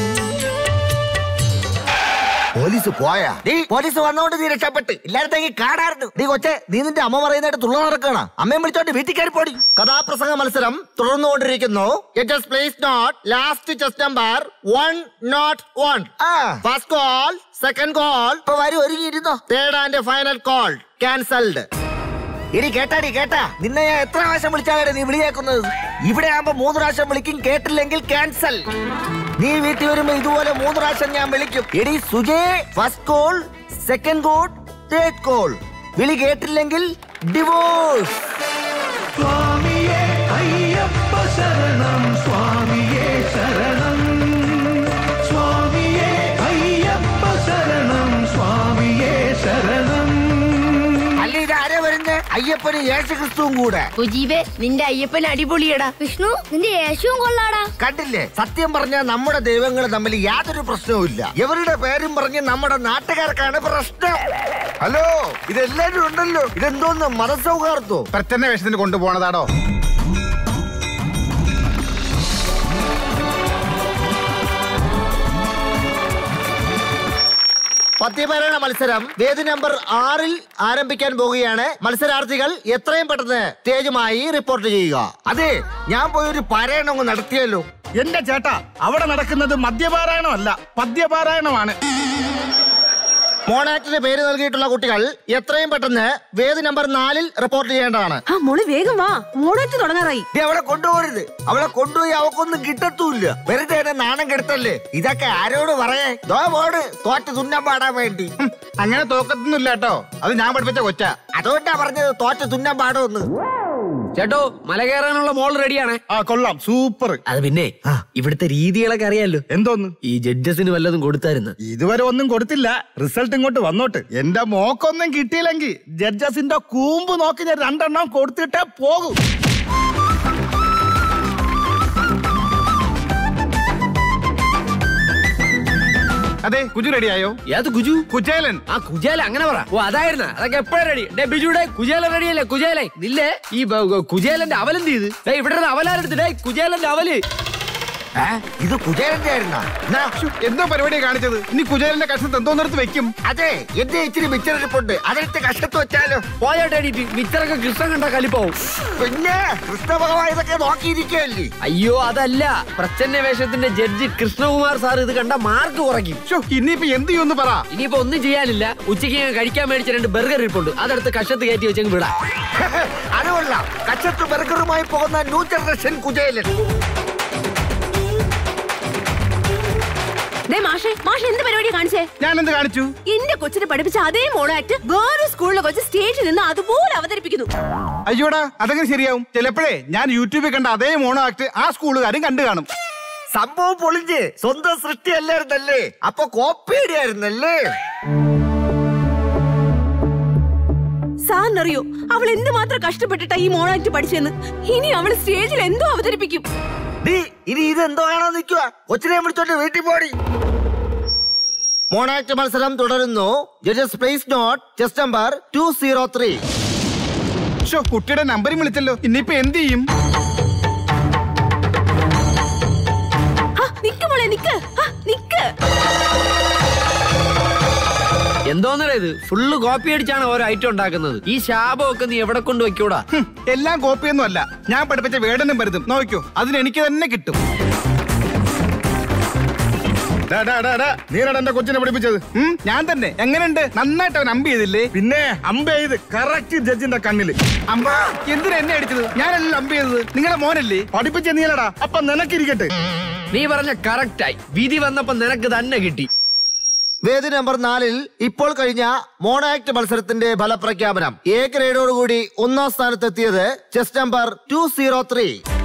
പോലീസ് പോയാ നീ പോലീസ് വന്നോണ്ട് നീ രക്ഷപ്പെട്ട് ഇല്ലാടത്തേക്ക് കാടായിരുന്നു നീ കൊച്ചെ നീ നിന്റെ അമ്മ പറയുന്നതായിട്ട് തുള്ള നടക്കണം അമ്മയും വിളിച്ചോണ്ട് വീട്ടിൽ കയറി പോടി കഥാപ്രസംഗ മത്സരം തുടർന്നുകൊണ്ടിരിക്കുന്നു place note last chest number one note one first call second call ഇപ്പൊ വരും ഒരുങ്ങിയിരുന്നോ third and final call cancelled ഇനി കേട്ടാടി കേട്ടാ നിന്നെ ഞാൻ എത്ര പ്രാവശ്യം വിളിച്ചാലേ നീ വിളിയേക്കുന്നത് ഇവിടെ ആകുമ്പോ മൂന്ന് പ്രാവശ്യം വിളിക്കും കേട്ടില്ലെങ്കിൽ ക്യാൻസൽ നീ വീട്ടിൽ വരുമ്പോ ഇതുപോലെ മൂന്ന് പ്രാവശ്യം ഞാൻ വിളിക്കും എടി സുജേ first call second call third call വിളി കേട്ടില്ലെങ്കിൽ ഡിവോഴ്സ് സ്വാമിയേ അയ്യപ്പ ശരണം സ്വാമിയേ ശരണം സ്വാമിയേ അയ്യപ്പ ശരണം സ്വാമിയേ ശരണം അല്ല ഇത് ആരാ വരുന്നേ അയ്യപ്പന് യേശു ക്രിസ്തുവും കൂടെ ഉജീവേ നിന്റെ അയ്യപ്പൻ അടിപൊളിയടാ വിഷ്ണു നിന്റെ യേശുവും കൊള്ളാടാ കണ്ടില്ലേ സത്യം പറഞ്ഞാൽ നമ്മുടെ ദൈവങ്ങൾ തമ്മിൽ യാതൊരു പ്രശ്നവും ഇല്ല ഇവരുടെ പേരും പറഞ്ഞ് നമ്മുടെ നാട്ടുകാർക്കാണ് പ്രശ്നം ഹലോ ഇതെല്ലാരും ഉണ്ടല്ലോ ഇതെന്തോന്ന് മതസൗഹാർദ്ദോ പ്രച്ഛന്ന വേഷത്തിന് കൊണ്ടുപോണതാടോ പദ്യപാരായണ മത്സരം വേദി നമ്പർ ആറിൽ ആരംഭിക്കാൻ പോവുകയാണ് മത്സരാർത്ഥികൾ എത്രയും പെട്ടെന്ന് സ്റ്റേജുമായി റിപ്പോർട്ട് ചെയ്യുക അതെ ഞാൻ പോയി ഒരു പാരായണം അങ്ങ് നടത്തിയല്ലോ എന്റെ ചേട്ടാ അവിടെ നടക്കുന്നത് മദ്യപാരായണമല്ല പദ്യപാരായണമാണ് മോണാക്ടിന് പേര് നൽകിയിട്ടുള്ള കുട്ടികൾ എത്രയും പെട്ടെന്ന് വേദി നമ്പർ നാലിൽ റിപ്പോർട്ട് ചെയ്യേണ്ടതാണ് ആ മോള് വേഗം വാ മോണാക്ട് തുടങ്ങാറായി ദേ അവളെ കൊണ്ടുപോകരുത് അവളെ കൊണ്ടുപോയി അവക്കൊന്നും കിട്ടത്തൂല്ല വെറുതെ എന്നെ നാണം കെടുത്തല്ലേ ഇതൊക്കെ ആരോട് പറയേ ദോ പോട് തോറ്റ് തുന്നാൻ പാടാൻ വേണ്ടി അങ്ങനെ തോക്കത്തൊന്നുമില്ല കേട്ടോ അത് ഞാൻ പഠിപ്പിച്ച കൊച്ച അതുകൊണ്ടാ പറഞ്ഞത് തോറ്റ് തുന്നാൻ പാടുമെന്ന് ചേട്ടോ മല കയറാനുള്ള മോൾ റെഡിയാണേ ആ കൊള്ളാം സൂപ്പർ അത് പിന്നെ ഇവിടുത്തെ രീതികളൊക്കെ അറിയാലോ എന്തോന്ന് ഈ ജഡ്ജസിന് വല്ലതും കൊടുത്തായിരുന്നു ഇതുവരെ ഒന്നും കൊടുത്തില്ല റിസൾട്ട് ഇങ്ങോട്ട് വന്നോട്ട് എന്റെ മോക്കൊന്നും കിട്ടിയില്ലെങ്കിൽ ജഡ്ജസിന്റെ കൂമ്പ് നോക്കി ഞാൻ രണ്ടെണ്ണം കൊടുത്തിട്ടേ പോകും അതെ കുജു റെഡിയായോ ഏത് കുജു കുചേലൻ ആ കുജേല അങ്ങനെ പറ ഓ അതായിരുന്ന അതൊക്കെ എപ്പോഴും റെഡി ഡേ ബിജുടെ കുജേല റെഡിയല്ലേ കുജേലേ നില്ലേ ഈ ബ- ബ- കുജേലന്റെ അവലെന്ത് ചെയ്ത് ഡേ ഇവിടെ നിന്ന് അവലാരെടുത്ത് ഡേ കുജേലന്റെ അവല് ഇത് കുചേരന്റെ ആയിരുന്നാ എന്നാ, എന്തോ പരിപാടി കാണിച്ചത് ഇനി കുചേലന്റെ കഷത്ത് എന്തോന്നെടുത്ത് വെക്കും അതെ എന്റെ ഇച്ചിരി മിച്ചറിപ്പുണ്ട് അതെടുത്ത് കഷത്ത് വെച്ചാലോ പോയാട്ടേടിയിട്ട് മിച്ചറൊക്കെ കൃഷ്ണൻ കണ്ട കലിപ്പാവും പിന്നെ കൃഷ്ണ ഭഗവാൻ ഇതൊക്കെ നോക്കിയിരിക്കല്ലേ അയ്യോ അതല്ല പ്രച്ഛന്ന വേഷത്തിന്റെ ജഡ്ജി കൃഷ്ണകുമാർ സാർ ഇത് കണ്ട മാർക്ക് കുറയ്ക്കും ശ്ശോ, ഇനിയിപ്പോ എന്ത് ചെയ്യുമെന്ന് പറ ഇനിയിപ്പോ ഒന്നും ചെയ്യാനില്ല ഉച്ചയ്ക്ക് ഞാൻ കഴിക്കാൻ മേടിച്ച രണ്ട് ബർഗർ ഇരിപ്പുണ്ട് അതെടുത്ത് കഷത്ത് കയറ്റി വെച്ചങ്ങ് വിടാം അതുമല്ല കച്ചത്ത് ബർഗറുമായി പോകുന്ന ന്യൂ ജനറേഷൻ കുചേലൻ ദേ മാഷേ മാഷ് എന്ത് പരിപാടി കാണിച്ചേ ഞാൻ എന്ത് കാണിച്ചു എന്റെ കൊച്ചിനെ പഠിപ്പിച്ച അതേ മോണാക്ട് വേറെ സ്കൂളിലെ കൊച്ച് സ്റ്റേജിൽ നിന്ന് അതുപോലെ അവതരിപ്പിക്കുന്നു അയ്യോടാ അതെങ്ങനെ ശരിയാവും ചിലപ്പോഴേ ഞാൻ യൂട്യൂബിൽ കണ്ട അതേ മോണോ ആക്ട് ആ സ്കൂളുകാരും കണ്ടു കാണും സംഭവം പൊളിഞ്ഞ് സ്വന്തം സൃഷ്ടി അല്ലായിരുന്നല്ലേ അപ്പൊ കോപ്പിയടിയായിരുന്നല്ലേ സാറിനറിയോ അവൾ എന്തുമാത്രം കഷ്ടപ്പെട്ടിട്ടാ ഈ മോണാക്ട് പഠിച്ചെന്ന് ഇനി അവൾ സ്റ്റേജിൽ എന്തോ അവതരിപ്പിക്കും ഡീ ഇനി ഇത് എന്തോ കാണാൻ നിൽക്കുക കൊച്ചിനെ വിളിച്ചോണ്ട് വീട്ടിൽ പോടി മോണാക്ട് മത്സരം തുടരുന്നു judges place note chest number two zero three ഷോ കുട്ടിയുടെ നമ്പരും വിളിച്ചല്ലോ ഇനിയിപ്പോ എന്ത് ചെയ്യും ആ, നിക്ക് മോളെ നിക്ക് ആ, നിക്ക് എന്തോന്നറ ഇത് ഫുള്ള് കോപ്പി അടിച്ചാണ് ഓരോ ഐറ്റം ഉണ്ടാക്കുന്നത് ഈ ശാപമൊക്കെ നീ എവിടെ കൊണ്ട് വെക്കൂടാ ഹും, എല്ലാം കോപ്പിയൊന്നും അല്ല ഞാൻ പഠിപ്പിച്ച വേടനും വരുതും നോക്കിയോ അതിന് എനിക്ക് തന്നെ കിട്ടും ഡാ, ഡാ, ഡാ, ഡാ. നീയാടാ എന്റെ കൊച്ചിനെ പഠിപ്പിച്ചത് ഉം, ഞാൻ തന്നെ എങ്ങനെയുണ്ട് നന്നായിട്ട് അവൻ അമ്പ് ചെയ്തില്ലേ പിന്നെ അമ്പ് ചെയ്ത് കറക്റ്റ് ജഡ്ജിന്റെ കണ്ണില് അമ്മ എന്തിനാ എന്നെ അടിച്ചത് ഞാനല്ല അമ്പ് ചെയ്തത് നിങ്ങളുടെ മോനല്ലേ പഠിപ്പിച്ച നീലടാ അപ്പൊ നിനക്കിരിക്കട്ടെ നീ പറഞ്ഞ കറക്റ്റായി വിധി വന്നപ്പോ നിനക്ക് തന്നെ കിട്ടി വേദി നമ്പർ നാലിൽ ഇപ്പോൾ കഴിഞ്ഞ മോണാക്ട് മത്സരത്തിന്റെ ഫലപ്രഖ്യാപനം എ ഗ്രേഡോടുകൂടി ഒന്നാം സ്ഥാനത്തെത്തിയത് chest number two zero three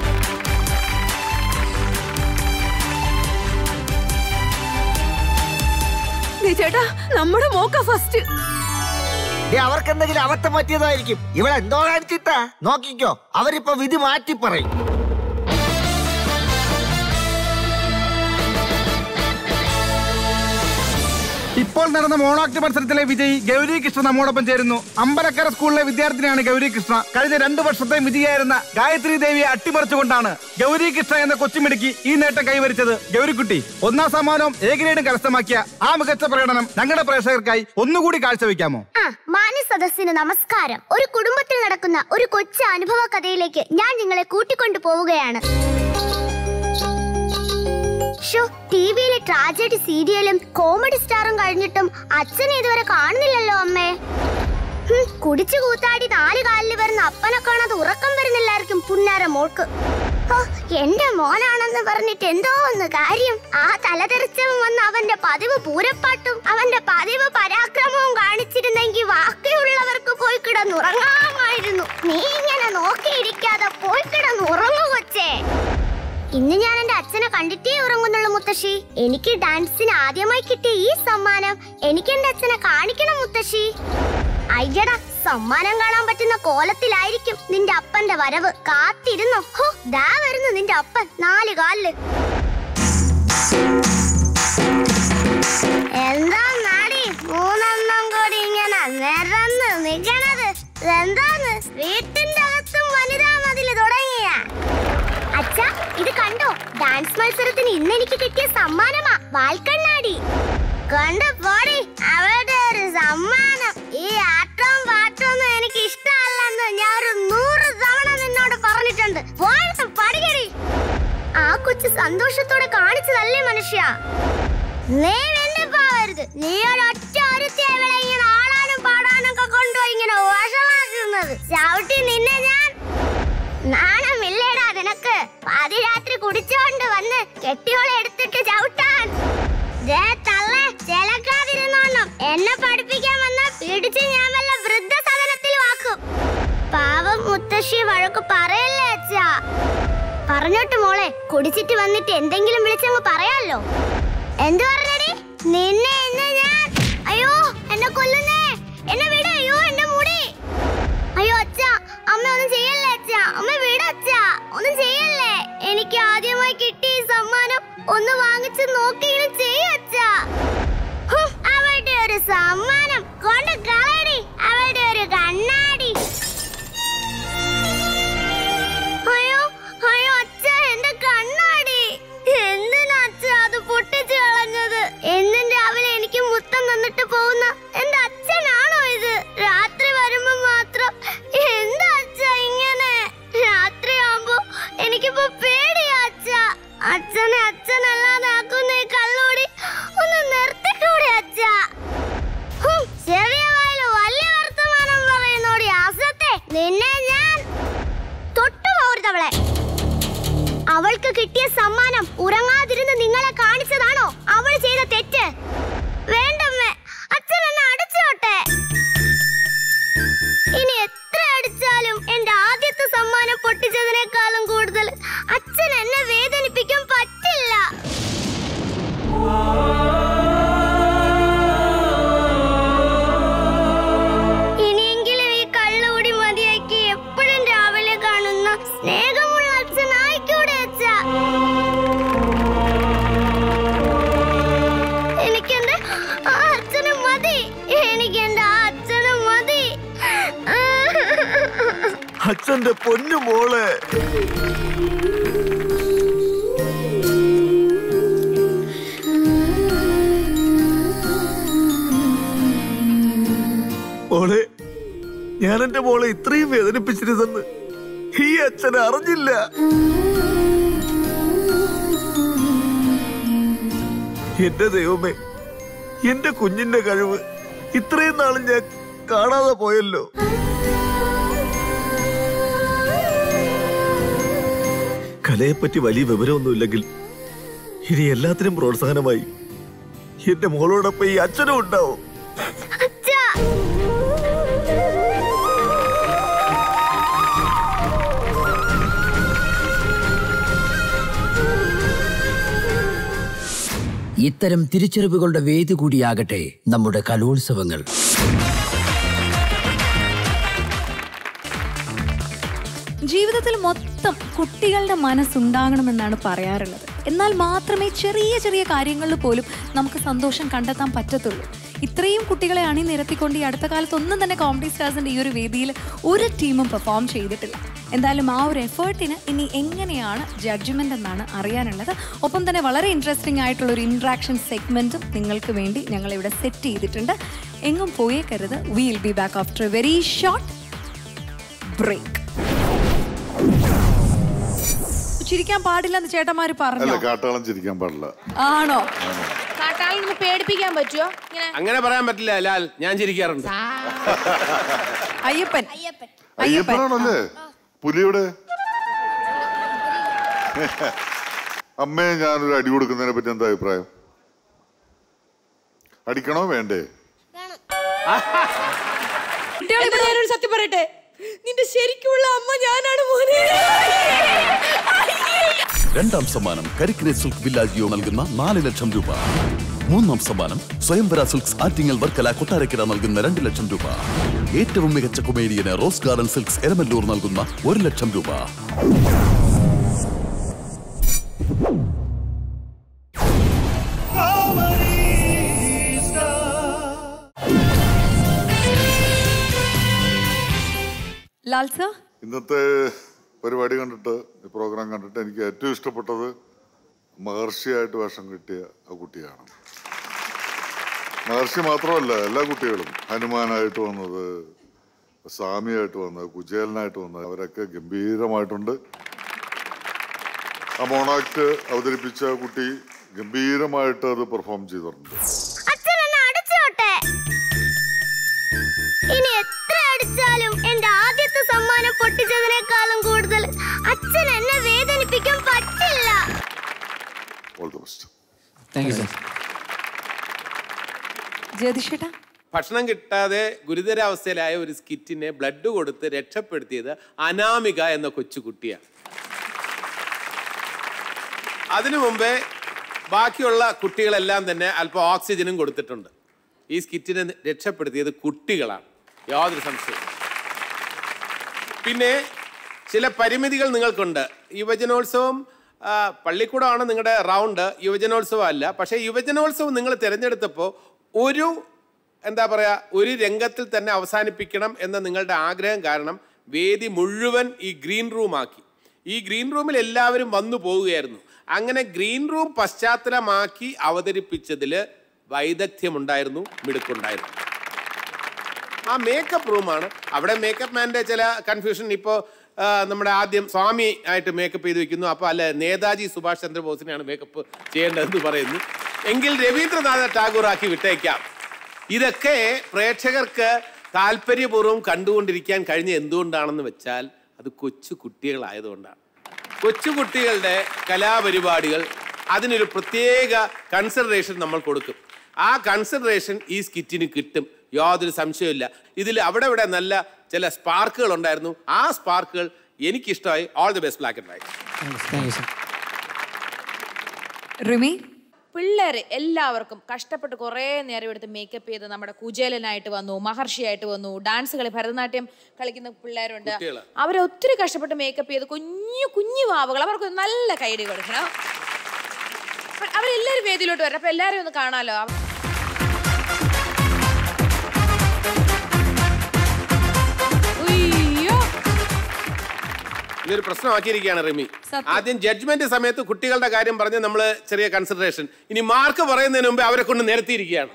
ദേ ചേട്ടാ നമ്മുടെ മോക്ക ഫസ്റ്റ് ഡേ അവർക്ക് എന്തെങ്കിലും അബദ്ധം പറ്റിയതായിരിക്കും ഇവിടെ എന്തോ കാണിച്ചിട്ടാ നോക്കിക്കോ അവരിപ്പോ വിധി മാറ്റി പറയും ഇപ്പോൾ നടന്ന മോണോക്ട് മത്സരത്തിലെ വിജയി ഗൗരി കൃഷ്ണ നമ്മോടൊപ്പം ചേരുന്നു അമ്പലക്കര സ്കൂളിലെ വിദ്യാർത്ഥിനിയാണ് ഗൗരി കൃഷ്ണ കഴിഞ്ഞ രണ്ടു വർഷത്തെ വിജയായിരുന്ന ഗായത്രി ദേവിയെ അട്ടിമറിച്ചുകൊണ്ടാണ് ഗൗരി കൃഷ്ണ എന്ന കൊച്ചുമിടുക്കി ഈ നേട്ടം കൈവരിച്ചത് ഗൗരിക്കുട്ടി ഒന്നാം സമ്മാനവും എ ഗ്രേഡും കരസ്ഥമാക്കിയ ആ മികച്ച പ്രകടനം ഞങ്ങളുടെ പ്രേക്ഷകർക്കായി ഒന്നുകൂടി കാഴ്ചവെക്കാമോ ആ മാന്യ സദസ്സിന് നമസ്കാരം ഒരു കുടുംബത്തിൽ നടക്കുന്ന ഒരു കൊച്ചു അനുഭവ കഥയിലേക്ക് ഞാൻ നിങ്ങളെ കൂട്ടിക്കൊണ്ടു പോവുകയാണ് ഷോ ടി വിയിലെ ട്രാജഡി സീരിയലും കോമഡി സ്റ്റാറും കഴിഞ്ഞിട്ടും അച്ഛനെ ഇതുവരെ കാണുന്നില്ലല്ലോ അമ്മേ ഹും, കുടിച്ചു കൂത്താടി നാല് കാലിൽ വരുന്ന അപ്പനെ കാണാതെ ഉറക്കം വരുന്നില്ലായിരിക്കും പുന്നാര മോൾക്ക് ഹോ, എന്റെ മോനാണെന്ന് പറഞ്ഞിട്ട് എന്തോ ഒന്ന് കാര്യം ആ തലതെറിച്ചവൻ വന്ന് അവന്റെ പതിവ് പൂരപ്പാട്ടും അവന്റെ പതിവ് പരാക്രമവും കാണിച്ചിരുന്നെങ്കിൽ ബാക്കിയുള്ളവർക്ക് പോയി കിടന്നുറങ്ങാമായിരുന്നു നീ ഇങ്ങനെ നോക്കിയിരിക്കാതെ പോയി കിടന്നുറങ്ങു കൊച്ചേ ഇന്ന് ഞാൻ എന്റെ അച്ഛനെ കണ്ടിട്ടേ ഉറങ്ങുന്നുള്ളൂ മുത്തശ്ശി എനിക്ക് ഡാൻസിന് ആദ്യമായി കിട്ടിയ ഈ സമ്മാനം എനിക്ക് എന്റെ അച്ഛനെ കാണിക്കണം മുത്തശ്ശി അയ്യടാ സമ്മാനം കാണാൻ പറ്റുന്ന കോലത്തിലായിരിക്കും നിന്റെ അപ്പന്റെ വരവ് കാത്തിരുന്നോ ഹോ ദാ വരുന്നു നിന്റെ അപ്പൻ നാല് കാലില് എന്താ നാടി മൂന്നെണ്ണം കൂടി ഇങ്ങനെ നിരന്ന് നിക്കണത് എന്താന്ന് വീട്ടിന്റെ അകത്തും വനിതാ മതില് തുടങ്ങിയ അച്ഛാ ഇത് കണ്ടോ ഡാൻസ് മത്സരത്തിന് ഇന്ന് എനിക്ക് കിട്ടിയ സമ്മാനമാ വാൽക്കണ്ണാടി കണ്ടു പോടി അവരുടെ ഒരു സമ്മാനം ഈ ആട്ടവും പാട്ടവും ഒന്നും എനിക്ക് ഇഷ്ടമല്ലെന്ന് ഞാൻ ഒരു നൂറ് തവണ നിന്നോട് പറഞ്ഞിട്ടുണ്ട് പോയിട്ട് പഠിക്കടി ആ കൊച്ചു സന്തോഷത്തോടെ കാണിച്ചതല്ലേ മനുഷ്യ നീ എന്നെ പോവരുത് നീ ഒരൊറ്റ ഒരുത്തി അച്ഛൻ ഇവിടെ ഇങ്ങനെ ആടാനും പാടാനും ഒക്കെ കൊണ്ടുപോയി ഇങ്ങനെ വഷളാക്കുന്നത് ചവിട്ടി നിന്നെ ഞാൻ നാണമില്ലേടാ നിനക്ക് പാതിരാത്രി കുടിച്ചോണ്ട് വന്ന് കെട്ടിയോളെ എടുത്തിട്ട് ചവിട്ടാൻ ദേ തള്ളേ ചിലക്കാതിരുന്നോണം എന്നെ പഠിപ്പിക്കാൻ വന്ന പിടിച്ച് ഞാൻ വല്ല വൃദ്ധസദനത്തിലും ആക്കും പാവം മുത്തശ്ശി വഴക്ക് പറയല്ലേ അച്ഛാ പറഞ്ഞോട്ട് മോളെ കുടിച്ചിട്ട് വന്നിട്ട് എന്തെങ്കിലും വിളിച്ചങ്ങ് പറയാലോ എന്തു പറഞ്ഞടി നിന്നെ ഇന്ന് ഞാൻ അയ്യോ എന്നെ കൊല്ലുന്നേ എന്നെ വിട അയ്യോ എന്റെ മുടി അയ്യോ അച്ഛ അമ്മ ഒന്നും ചെയ്യല്ലേ അച്ഛ അമ്മ വിട അച്ഛ ഒന്നും ചെയ്യല്ലേ എനിക്ക് ആദ്യമായി കിട്ടിയ ഈ സമ്മാനം ഒന്ന് വാങ്ങിച്ച് നോക്കിയിട്ട് ചെയ്യച്ച അവളുടെ ഒരു സമ്മാനം കൊണ്ട് കളയടി അവളുടെ ഒരു കണ്ണാടി അയ്യോ അയ്യോ അച്ഛ എന്റെ കണ്ണാടി എന്തിനാ അച്ഛ അത് പൊട്ടിച്ചു കളഞ്ഞത് എന്നും രാവിലെ എനിക്ക് മുത്തം തന്നിട്ട് പോകുന്ന എന്റെ അച്ഛനാണോ ഇത് രാത്രി വരുമ്പോ മാത്രം എന്താ അച്ഛ ഇങ്ങനെ രാത്രി ആവുമ്പോ എനിക്കിപ്പോ പേടിയാ അച്ഛ അച്ഛനെ അച്ഛനല്ലാതെ ആക്കുന്ന ഈ കള്ളൂടി ഒന്ന് നിർത്തിക്കൂടി അച്ഛ ഹും, ചെറിയ വായില് വലിയ വർത്തമാനം പറയുന്നോടി ആസത്തെ നിന്നെ ഞാൻ തൊട്ടുപോകരുതവളെ അവൾക്ക് കിട്ടിയ സമ്മാനം ഉറങ്ങാതിരുന്ന് നിങ്ങളെ കാണിച്ചതാണോ അവൾ ചെയ്ത തെറ്റ് വേണ്ടമ്മേ അച്ഛൻ എന്നെ അടിച്ചോട്ടെ ഇനി എത്ര അടിച്ചാലും എന്റെ ആദ്യത്തെ സമ്മാനം പൊട്ടിച്ചതിനേക്കാളും കൂടുതൽ അച്ഛൻ എന്നെ വേദനിപ്പിക്കാൻ പറ്റില്ല ഇനിയെങ്കിലും ഈ കള്ളുകൂടി മതിയാക്കി എപ്പോഴും രാവിലെ കാണുന്ന സ്നേഹമുള്ള അച്ഛനായിക്കൂടെ അച്ഛ എനിക്കെന്റെ ആ അച്ഛനെ മതി എനിക്കെന്റെ ആ അച്ഛനെ മതി അച്ഛന്റെ പൊന്നു മോളെ മോളെ ഞാൻ എന്റെ മോളെ ഇത്രയും വേദനിപ്പിച്ചിരുന്നെന്ന് ഈ അച്ഛൻ അറിഞ്ഞില്ല എന്റെ ദൈവമേ എന്റെ കുഞ്ഞിന്റെ കഴിവ് ഇത്രയും നാളും ഞാൻ കാണാതെ പോയല്ലോ കലയെപ്പറ്റി വലിയ വിവരമൊന്നുമില്ലെങ്കിൽ ഇനി എല്ലാത്തിനും പ്രോത്സാഹനമായി എന്റെ മോളോടൊപ്പം ഈ അച്ഛനും ഉണ്ടാവും ഇത്തരം തിരിച്ചറിവുകളുടെ വേദി കൂടിയാകട്ടെ നമ്മുടെ കലോത്സവങ്ങൾ ജീവിതത്തിൽ മൊത്തം കുട്ടികളുടെ മനസ്സുണ്ടാകണമെന്നാണ് പറയാറുള്ളത് എന്നാൽ മാത്രമേ ചെറിയ ചെറിയ കാര്യങ്ങളിൽ പോലും നമുക്ക് സന്തോഷം കണ്ടെത്താൻ പറ്റത്തുള്ളൂ ഇത്രയും കുട്ടികളെ അണിനിരത്തിക്കൊണ്ട് ഈ അടുത്ത കാലത്ത് ഒന്നും തന്നെ കോമഡി സ്റ്റാർസിന്റെ ഈ ഒരു വേദിയിൽ ഒരു ടീമും പെർഫോം ചെയ്തിട്ടില്ല എന്തായാലും ആ ഒരു എഫേർട്ടിന് ഇനി എങ്ങനെയാണ് ജഡ്ജ്മെന്റ് എന്നാണ് അറിയാനുള്ളത് ഒപ്പം തന്നെ വളരെ ഇൻട്രസ്റ്റിംഗ് ആയിട്ടുള്ള ഒരു ഇൻട്രാക്ഷൻ സെഗ്മെന്റും നിങ്ങൾക്ക് വേണ്ടി ഞങ്ങൾ ഇവിടെ സെറ്റ് ചെയ്തിട്ടുണ്ട് എങ്ങും പോയേക്കരുത് will be back after a very short break ചിരിക്കാൻ പാടില്ലെന്ന് ചേട്ടന്മാര് അല്ല പറഞ്ഞോ കാട്ടാളം ചിരിക്കാൻ പാടില്ല ആണോ കാട്ടാളിന്ന് പേടിപ്പിക്കാൻ പറ്റുമോ ഇങ്ങനെ അങ്ങനെ പറയാൻ പറ്റില്ല ലാൽ ഞാൻ ചിരിക്കാറുണ്ട് അയ്യപ്പൻ അയ്യപ്പനാണല്ലേ പുലിയുടെ അമ്മയെ ഞാനൊരു അടി കൊടുക്കുന്നതിനെ പറ്റി എന്താ അഭിപ്രായം അടിക്കണോ വേണ്ടേ കുട്ടികളെ ഞാനൊരു സത്യം പറയട്ടെ നിന്റെ ശരിക്കുള്ള അമ്മ ഞാനാണ് മോനെ രണ്ടാം സമ്മാനം കരിക്കിനെ സിൽക്ക് വില്ലാജിയോ നൽകുന്ന നാല് ലക്ഷം രൂപ മൂന്നാം സമ്മാനം സ്വയംവര സിൽക്സ് ആറ്റിങ്ങൽ വർക്കല കൊട്ടാരക്കര നൽകുന്ന രണ്ട് ലക്ഷം രൂപ ഏറ്റവും മികച്ച കൊമേഡിയന് റോസ് ഗാർഡൻ സിൽക്സ് എരമല്ലൂർ നൽകുന്ന ഒരു ലക്ഷം രൂപ ലാൽ സർ ഇന്നത്തെ പരിപാടി കണ്ടിട്ട് ഈ പ്രോഗ്രാം കണ്ടിട്ട് എനിക്ക് ഏറ്റവും ഇഷ്ടപ്പെട്ടത് മഹർഷിയായിട്ട് വേഷം കിട്ടിയ ആ കുട്ടിയാണ് മഹർഷി മാത്രമല്ല എല്ലാ കുട്ടികളും ഹനുമാനായിട്ട് വന്നത് സ്വാമിയായിട്ട് വന്നത് കുചേലനായിട്ട് വന്നത് അവരൊക്കെ ഗംഭീരമായിട്ടുണ്ട് ആ മോണാക്ട് അവതരിപ്പിച്ച കുട്ടി ഗംഭീരമായിട്ട് അത് പെർഫോം ചെയ്തിട്ടുണ്ട് അച്ഛൻ എന്നെ അടിച്ചോട്ടെ പൊട്ടിച്ചതിനേക്കാളും കൂടുതൽ അച്ഛൻ എന്നെ വേദനിപ്പിക്കാൻ പറ്റില്ല all the best thank you sir ജ്യോതിഷേട്ടാ ഭക്ഷണം കിട്ടാതെ ഗുരുതരാവസ്ഥയിലായ ഒരു സ്കിറ്റിനെ ബ്ലഡ് കൊടുത്ത് രക്ഷപ്പെടുത്തിയത് അനാമിക എന്ന കൊച്ചുകുട്ടിയാണ് അതിനു മുമ്പേ ബാക്കിയുള്ള കുട്ടികളെല്ലാം തന്നെ അല്പം ഓക്സിജനും കൊടുത്തിട്ടുണ്ട് ഈ സ്കിറ്റിനെ രക്ഷപ്പെടുത്തിയത് കുട്ടികളാണ് യാതൊരു സംശയവും പിന്നെ ചില പരിമിതികൾ നിങ്ങൾക്കുണ്ട് യുവജനോത്സവം ആ, പള്ളിക്കൂടമാണ് നിങ്ങളുടെ റൗണ്ട് യുവജനോത്സവം അല്ല പക്ഷേ യുവജനോത്സവം നിങ്ങൾ തിരഞ്ഞെടുത്തപ്പോൾ ഒരു എന്താ പറയുക ഒരു രംഗത്തിൽ തന്നെ അവസാനിപ്പിക്കണം എന്ന നിങ്ങളുടെ ആഗ്രഹം കാരണം വേദി മുഴുവൻ ഈ ഗ്രീൻ റൂം ആക്കി ഈ ഗ്രീൻ റൂമിൽ എല്ലാവരും വന്നു പോവുകയായിരുന്നു അങ്ങനെ ഗ്രീൻ റൂം പശ്ചാത്തലമാക്കി അവതരിപ്പിച്ചതിൽ വൈദഗ്ധ്യമുണ്ടായിരുന്നു മിടുക്കുണ്ടായിരുന്നു ആ മേക്കപ്പ് റൂമാണ് അവിടെ മേക്കപ്പ് മാൻ്റെ ചില കൺഫ്യൂഷൻ ഇപ്പോൾ നമ്മുടെ ആദ്യം സ്വാമി ആയിട്ട് മേക്കപ്പ് ചെയ്ത് വെക്കുന്നു അപ്പോൾ അല്ല നേതാജി സുഭാഷ് ചന്ദ്രബോസിനെയാണ് മേക്കപ്പ് ചെയ്യേണ്ടതെന്ന് പറയുന്നു എങ്കിൽ രവീന്ദ്രനാഥ ടാഗോർ ആക്കി വിട്ടേക്കാം ഇതൊക്കെ പ്രേക്ഷകർക്ക് താല്പര്യപൂർവ്വം കണ്ടുകൊണ്ടിരിക്കാൻ കഴിഞ്ഞ എന്തുകൊണ്ടാണെന്ന് വെച്ചാൽ അത് കൊച്ചു കുട്ടികളായതുകൊണ്ടാണ് കൊച്ചുകുട്ടികളുടെ കലാപരിപാടികൾ അതിനൊരു പ്രത്യേക കൺസിഡറേഷൻ നമ്മൾ കൊടുക്കും ആ കൺസിഡറേഷൻ ഈ സ്കിറ്റിന് കിട്ടും യാതൊരു സംശയമില്ല ഇതിൽ അവിടെ ഇവിടെ നല്ല ചില സ്പാർക്കുകൾ ഉണ്ടായിരുന്നു ആ സ്പാർക്കുകൾ എനിക്കിഷ്ടമായി all the best black and white thank you sir Rimi പിള്ളേർ എല്ലാവർക്കും കഷ്ടപ്പെട്ട് കുറേ നേരം എടുത്ത് മേക്കപ്പ് ചെയ്ത് നമ്മുടെ കുചേലനായിട്ട് വന്നു മഹർഷിയായിട്ട് വന്നു ഡാൻസ് കളി ഭരതനാട്യം കളിക്കുന്ന പിള്ളേരുണ്ട് കുട്ടികള്. അവരെ ഒത്തിരി കഷ്ടപ്പെട്ട് മേക്കപ്പ് ചെയ്ത് കുഞ്ഞു കുഞ്ഞു വാവുകൾ അവർക്ക് ഒരു നല്ല കൈഡി കൊടുക്കണം അപ്പൊ അവരെല്ലാവരും വേദിയിലോട്ട് വരണം അപ്പൊ എല്ലാവരും ഒന്ന് കാണാലോ ഉയ്യോ. ഇതൊരു പ്രശ്നമാക്കിയിരിക്കുകയാണ് റിമി ആദ്യം ജഡ്ജ്മെന്റ് സമയത്ത് കുട്ടികളുടെ കാര്യം പറഞ്ഞ് നമ്മൾ ചെറിയ കൺസിഡറേഷൻ ഇനി മാർക്ക് പറയുന്നതിന് മുമ്പ് അവരെ കൊണ്ട് നിരത്തിയിരിക്കുകയാണ്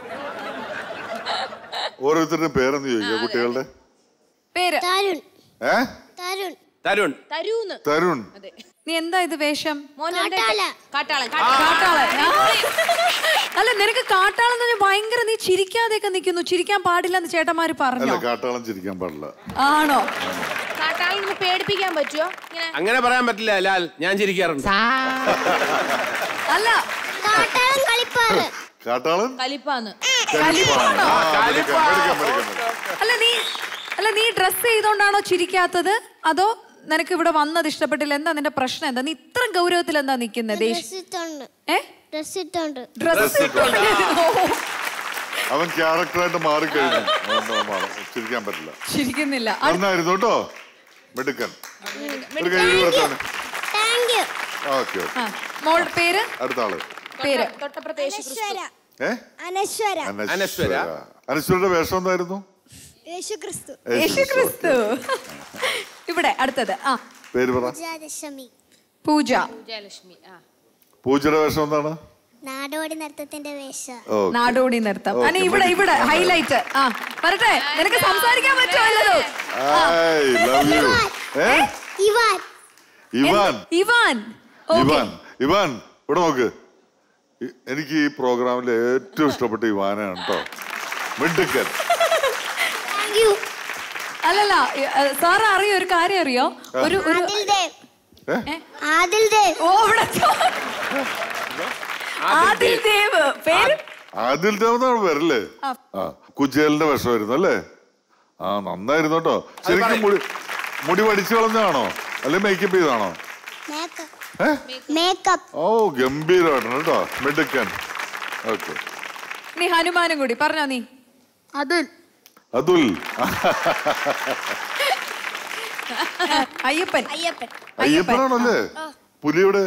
ഓരോരുത്തരുടെയും പേരെന്ന് ചോദിക്കുക കുട്ടികളുടെ പേര് തരുൺ ഏ തരുൺ തരുൺ തരൂന്ന് തരുൺ നീ എന്താ ഇത് വേഷം കാട്ടാളൻ കാട്ടാളൻ കാട്ടാളൻ അല്ല നിനക്ക് കാട്ടാളൻ എന്ന് പറഞ്ഞാൽ ഭയങ്കര നീ ചിരിക്കാതെയൊക്കെ നിൽക്കുന്നു ചിരിക്കാൻ പാടില്ലെന്ന് ചേട്ടന്മാര് അല്ല പറഞ്ഞോ കാട്ടാളം ചിരിക്കാൻ പാടില്ല ആണോ കാട്ടാളൻ ഒന്ന് പേടിപ്പിക്കാൻ പറ്റുമോ ഇങ്ങനെ അങ്ങനെ പറയാൻ പറ്റില്ല ലാൽ ഞാൻ ചിരിക്കാറുണ്ട് അല്ല കാട്ടാളൻ കളിപ്പാറ് കാട്ടാളൻ കലിപ്പാന്ന് കലിപ്പാണോ? ആ, മെടുക്കാം, മെടുക്കാം, മെടുക്കാം, മെടുക്കാം. അല്ല നീ അല്ല നീ ഡ്രസ് ചെയ്തോണ്ടാണോ ചിരിക്കാത്തത് അതോ നിനക്ക് ഇവിടെ വന്നത് ഇഷ്ടപ്പെട്ടില്ല എന്താ നിന്റെ പ്രശ്നം എന്താ നീ ഇത്ര ഗൗരവത്തിൽ എന്താ നിക്കുന്നത് ഡ്രസ് ഇട്ടോണ്ട് ഏ ഡ്രസ് ഇട്ടോണ്ട് ഡ്രസ് അവൻ ക്യാരക്ടറായിട്ട് മാറിക്കഴിഞ്ഞു അതുകൊണ്ട് അവൻ മാറും. ചിരിക്കാൻ പറ്റില്ല ചിരിക്കുന്നില്ല നന്നായിരുന്നു കേട്ടോ മിടുക്കൻ ഒരു കൈ കൊടുത്താണ് താങ്ക് യു ഓക്കെ ഓക്കെ ആ, മോളുടെ പേര് അടുത്ത ആള് പേര് തൊട്ടപ്പുറത്തെ യേശു ക്രിസ്തു. ഏ അനശ്വര അനശ്വര അനശ്വരയുടെ വേഷം എന്തായിരുന്നു യേശു ക്രിസ്തു യേശു ക്രിസ്തു ഇവിടെ അടുത്തത് ആ പേര് പറ വിജയദശമി പൂജ ജയലക്ഷ്മി ആ പൂജയുടെ വേഷം എന്താണ് നാടോടി നൃത്തത്തിന്റെ വേഷം ഓക്കെ നാടോടി നൃത്തം Okay, അനി ഇവിടെ ഇവിടെ ഹൈലൈറ്റ് ആ വരട്ടെ നിനക്ക് സംസാരിക്കാൻ പറ്റുമല്ലോ ഐ ലവ് യു ഏ Ivan Ivan Ivan Ivan Ivan ഇവിടെ നോക്ക് ഇ- എനിക്ക് ഈ പ്രോഗ്രാമിൽ ഏറ്റവും ഇഷ്ടപ്പെട്ട ഇവാനാണ് കേട്ടോ മിടുക്കൻ താങ്ക് യു അല്ലല്ല സാർ അറിയോ ഒരു കാര്യം അറിയോ ഒരു ഒരു ആദിൽ ദേവ് ഏ? ആദിൽ ദേവ് ഓ ഇവിടെ ആദിൽ ദേവ് പേര് ആദിൽ ദേവനാണ് പേരല്ലേ ആ. ആ കുജേലിന്റെ വിഷമായിരുന്നു അല്ലേ ആ നന്നായിരുന്നു കേട്ടോ ശരിക്കും മുടി മുടി വടിച്ചു കളഞ്ഞാണോ അല്ലെ മേക്കപ്പ് ചെയ്താണോ മേക്കപ്പ് ഏ മേക്കപ്പ് ഓ ഗംഭീരമായിട്ടാണ് കേട്ടോ മിടുക്കൻ ഓക്കെ നീ ഹനുമാനും കൂടി പറഞ്ഞോ നീ അതുൽ അതുൽ അയ്യപ്പൻ അയ്യപ്പൻ അയ്യപ്പനാണല്ലേ പുലിയുടെ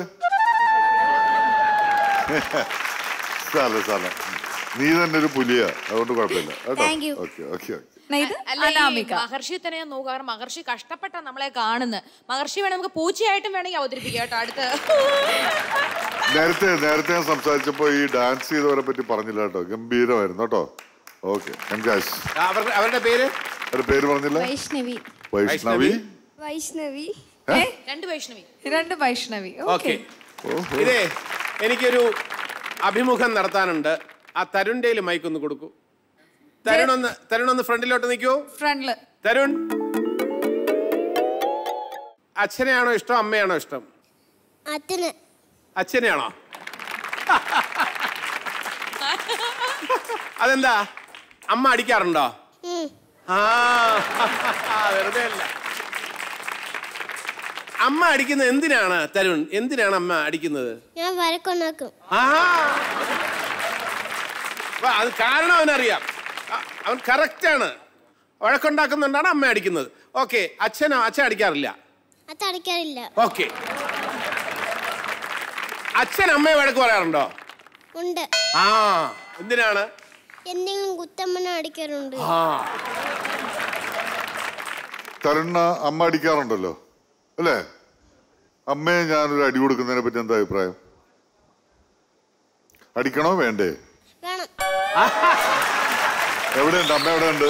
സാല സാല നീ തന്നെ ഒരു പുലിയാ അതുകൊണ്ട് കുഴപ്പമില്ല Thank you. കേട്ടോ ഓക്കെ ഓക്കെ ഓക്കെ എന്നാ ഇത് അല്ല ഈ അനാമിക മഹർഷി തന്നെ ഞാൻ നോക്കുക കാരണം മഹർഷി കഷ്ടപ്പെട്ട നമ്മളെ കാണുന്നത് മഹർഷി വേണം നമുക്ക് പൂച്ചയായിട്ടും വേണമെങ്കിൽ അവതരിപ്പിക്കാം കേട്ടോ അടുത്ത് നേരത്തെ നേരത്തെ ഞാൻ സംസാരിച്ചപ്പോ ഈ ഡാൻസ് ചെയ്തവരെ പറ്റി പറഞ്ഞില്ല കേട്ടോ ഗംഭീരമായിരുന്നു കേട്ടോ ഓക്കെ കൺഗ്രാസ് അവരുടെ അവരുടെ പേര് അവരുടെ പേര് പറഞ്ഞില്ല വൈഷ്ണവി വൈഷ്ണവി വൈഷ്ണവി ഏ? രണ്ട് വൈഷ്ണവി രണ്ട് വൈഷ്ണവി ഓക്കെ ഓക്കെ ഇതേ എനിക്കൊരു അഭിമുഖം നടത്താനുണ്ട് ആ തരുണിന്റെ മൈക്ക് ഒന്ന് കൊടുക്കൂ തരുൺ ഒന്ന് തരുൺ ഒന്ന് ഫ്രണ്ടിലോട്ട് നിൽക്കൂ ഫ്രണ്ടില് തരുൺ അച്ഛനെയാണോ ഇഷ്ടം അമ്മയാണോ ഇഷ്ടം അച്ഛന് അച്ഛനെയാണോ അതെന്താ അമ്മ അടിക്കാറുണ്ടോ ഉം. ആ വെറുതെ അല്ല അമ്മ അടിക്കുന്നത് എന്തിനാണ് തരുൺ എന്തിനാണ് അമ്മ അടിക്കുന്നത് ഞാൻ വരക്കൊണ്ടാക്കും ആ അപ്പൊ അത് കാരണം അവനറിയാം അ- അവൻ കറക്റ്റ് ആണ് വഴക്കുണ്ടാക്കുന്നുണ്ടാണ് അമ്മ അടിക്കുന്നത് ഓക്കെ അച്ഛനോ അച്ഛൻ അടിക്കാറില്ല അത്തടിക്കാറില്ല ഓക്കെ അച്ഛൻ അമ്മയെ വഴക്ക് പറയാറുണ്ടോ ഉണ്ട് ആ എന്തിനാണ് എന്തെങ്കിലും കുത്തമ്മനെ അടിക്കാറുണ്ട് ആ തരുണ്ണ അമ്മ അടിക്കാറുണ്ടല്ലോ അല്ലേ അമ്മയെ ഞാനൊരു അടി കൊടുക്കുന്നതിനെ പറ്റി എന്താ അഭിപ്രായം അടിക്കണോ വേണ്ടേ വേണം എവിടെയുണ്ട് അമ്മ എവിടെയുണ്ട്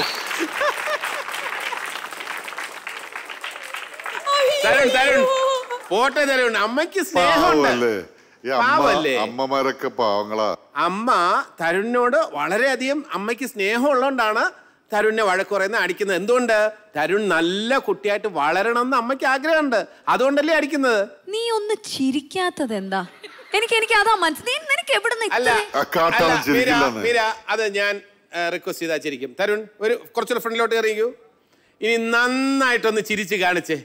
തരുൺ തരുൺ പോട്ടെ തരുൺ അമ്മയ്ക്ക് സ്നേഹമുണ്ട് പാവല്ലേ ഈ അമ്മ പാവല്ലേ? അമ്മമാരൊക്കെ പാവങ്ങളാ അമ്മ തരുണിനോട് വളരെയധികം അമ്മയ്ക്ക് സ്നേഹമുള്ളതുകൊണ്ടാണ് തരുണിനെ വഴക്ക് പറയുന്നത് അടിക്കുന്നത് എന്തുകൊണ്ട് തരുൺ നല്ല കുട്ടിയായിട്ട് വളരണം എന്ന് അമ്മയ്ക്ക് ആഗ്രഹമുണ്ട് അതുകൊണ്ടല്ലേ അടിക്കുന്നത് നീ ഒന്ന് ചിരിക്കാത്തത് എന്താ എനിക്ക് എനിക്ക് അതാ മനസ്സിൽ നിനക്ക് എവിടുന്ന് അല്ല ഇത്രയും- അല്ല, മീര, മീര, അത് ഞാൻ റിക്വസ്റ്റ് ചെയ്താ ചിരിക്കും തരുൺ ഒരു കുറച്ചുകൂടെ ഫ്രണ്ടിലോട്ട് കയറിക്കൂ ഇനി നന്നായിട്ടൊന്ന് ചിരിച്ച് കാണിച്ചേ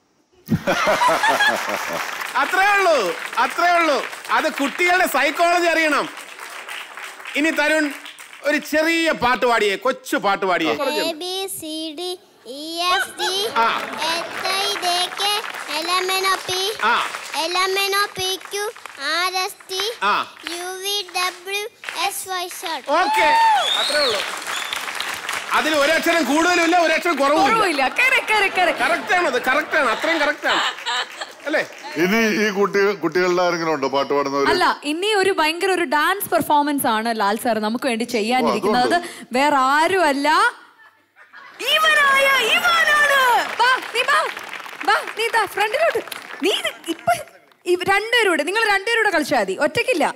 അത്രേ ഉള്ളൂ അത്രേ ഉള്ളൂ അത് കുട്ടികളുടെ സൈക്കോളജി അറിയണം ഇനി തരുൺ ഒരു ചെറിയ പാട്ട് പാടിയേ കൊച്ചു പാട്ട് പാടിയേ A B C D E F G ആ. H I J K L M N O P ആ. L M N O P Q R S T ആ. U V W S Y ഷർട്ട് ഓക്കെ അത്രേ ഉള്ളൂ അതിൽ ഒരക്ഷരം കൂടുതലും ഇല്ല ഒരക്ഷരം കുറവുമില്ല കുറവില്ല കയറി കയറി കയറി കറക്റ്റ് ആണ് അത് കറക്റ്റ് ആണ് അത്രയും കറക്റ്റ് ആണ് അല്ലേ ഇനി ഈ കുട്ടി കുട്ടികളുടെ ആരെങ്കിലും ഉണ്ടോ പാട്ട് പാടുന്നവര് അല്ല ഇനി ഒരു ഭയങ്കര ഒരു ഡാൻസ് പെർഫോമൻസ് ആണ് ലാൽ സാർ നമുക്ക് വേണ്ടി ചെയ്യാനിരിക്കുന്നത് വേറെ ആരും അല്ല ഇവനായ ഇവനാണ് വാ നീ വാ വാ നീ ദാ ഫ്രണ്ടിലോട്ട് നീ ഇത് ഇപ്പൊ ഇവ- രണ്ടുപേരൂടെ നിങ്ങൾ രണ്ടുപേരൂടെ കളിച്ചാൽ മതി ഒറ്റയ്ക്കില്ല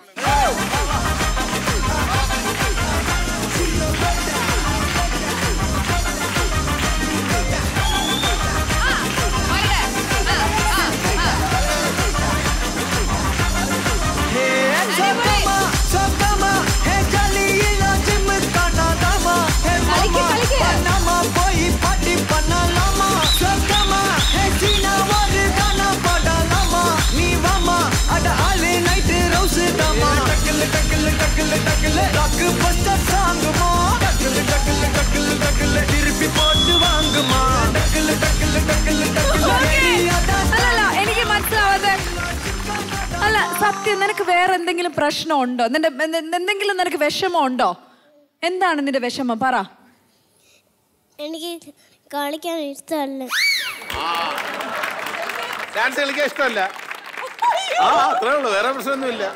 திருப்பி போட்டு வாங்குமா டக்குல டக்குல டக்குல അല്ലല്ല എനിക്ക് മനസ്സിലാവാതെ അല്ല സത്യം നിനക്ക് വേറെ എന്തെങ്കിലും പ്രശ്നമുണ്ടോ നിന്റെ എന്തെ- എന്തെങ്കിലും നിനക്ക് വിഷമം ഉണ്ടോ എന്താണ് നിന്റെ വിഷമം പറ എനിക്ക് കളിക്കാൻ ഇഷ്ടമല്ല ഡാൻസ് കളിക്കാൻ ഇഷ്ടമല്ല ആ അത്രേ ഉള്ളൂ വേറെ പ്രശ്നമൊന്നുമില്ല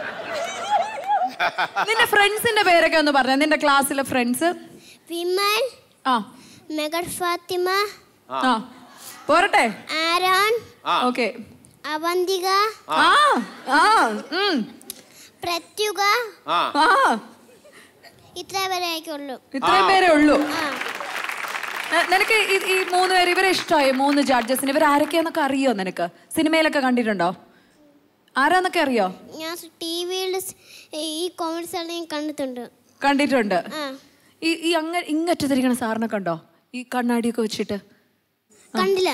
നിന്റെ ഫ്രണ്ട്സിന്റെ പേരൊക്കെ ഒന്ന് പറഞ്ഞ നിന്റെ ക്ലാസ്സിലെ ഫ്രണ്ട്സ് വിമൽ ആ മെഗർ ഫാത്തിമ ആ പോരട്ടെ ആരോൺ ഓക്കെ അവന്തിക ആ ആ ഉം. പ്രത്യുക ആ ആ ഇത്ര വരെ ആയിക്കുള്ളൂ ഇത്രയും പേരേ ഉള്ളൂ ആ ന- നിനക്ക് ഈ- ഈ മൂന്ന് പേര് ഇവരെ ഇഷ്ടമായി മൂന്ന് ജഡ്ജസിന് ഇവർ ആരൊക്കെയാന്നൊക്കെ അറിയോ നിനക്ക് സിനിമയിലൊക്കെ കണ്ടിട്ടുണ്ടോ ആരാന്നൊക്കെ അറിയോ ഞാൻ ടി വിയിൽ ഈ കോമഡി ഞാൻ കണ്ടിട്ടുണ്ട് കണ്ടിട്ടുണ്ട് ആ ഈ ഈ അങ്ങ ഇങ്ങറ്റത്തിരിക്കണ സാറിനെ കണ്ടോ ഈ കണ്ണാടിയൊക്കെ വെച്ചിട്ട് കണ്ടില്ല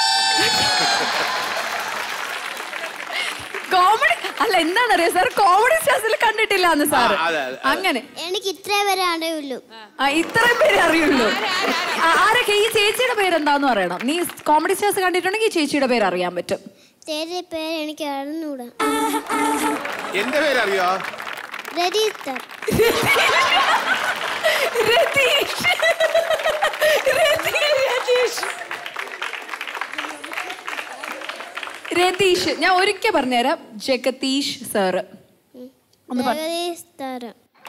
കോമഡി അല്ല എന്താണെന്നറിയോ സാർ കോമഡി സ്റ്റാർസിൽ കണ്ടിട്ടില്ല എന്ന് സാർ ആ, അതെ, അതെ, അങ്ങനെ എനിക്ക് ഇത്ര വരെ അറിയുള്ളൂ ആ, ഇത്രയും പേര് അറിയുള്ളൂ ആ, ആരൊക്കെ ഈ ചേച്ചിയുടെ പേരെന്താന്ന് പറയണം നീ കോമഡി സ്റ്റാർസ് കണ്ടിട്ടുണ്ടെങ്കിൽ ഈ ചേച്ചിയുടെ പേര് അറിയാൻ പറ്റും തേരെ പേര് എനിക്ക് അറിഞ്ഞൂടാ എന്റെ പേരറിയോ രതീത്തർ രതീഷ് രതീഷ് രതീഷ് ഞാൻ ഒരിക്കൽ പറഞ്ഞുതരാം ജഗതീഷ് സാറ് ഒന്ന് പറ ജഗദീസ്തർ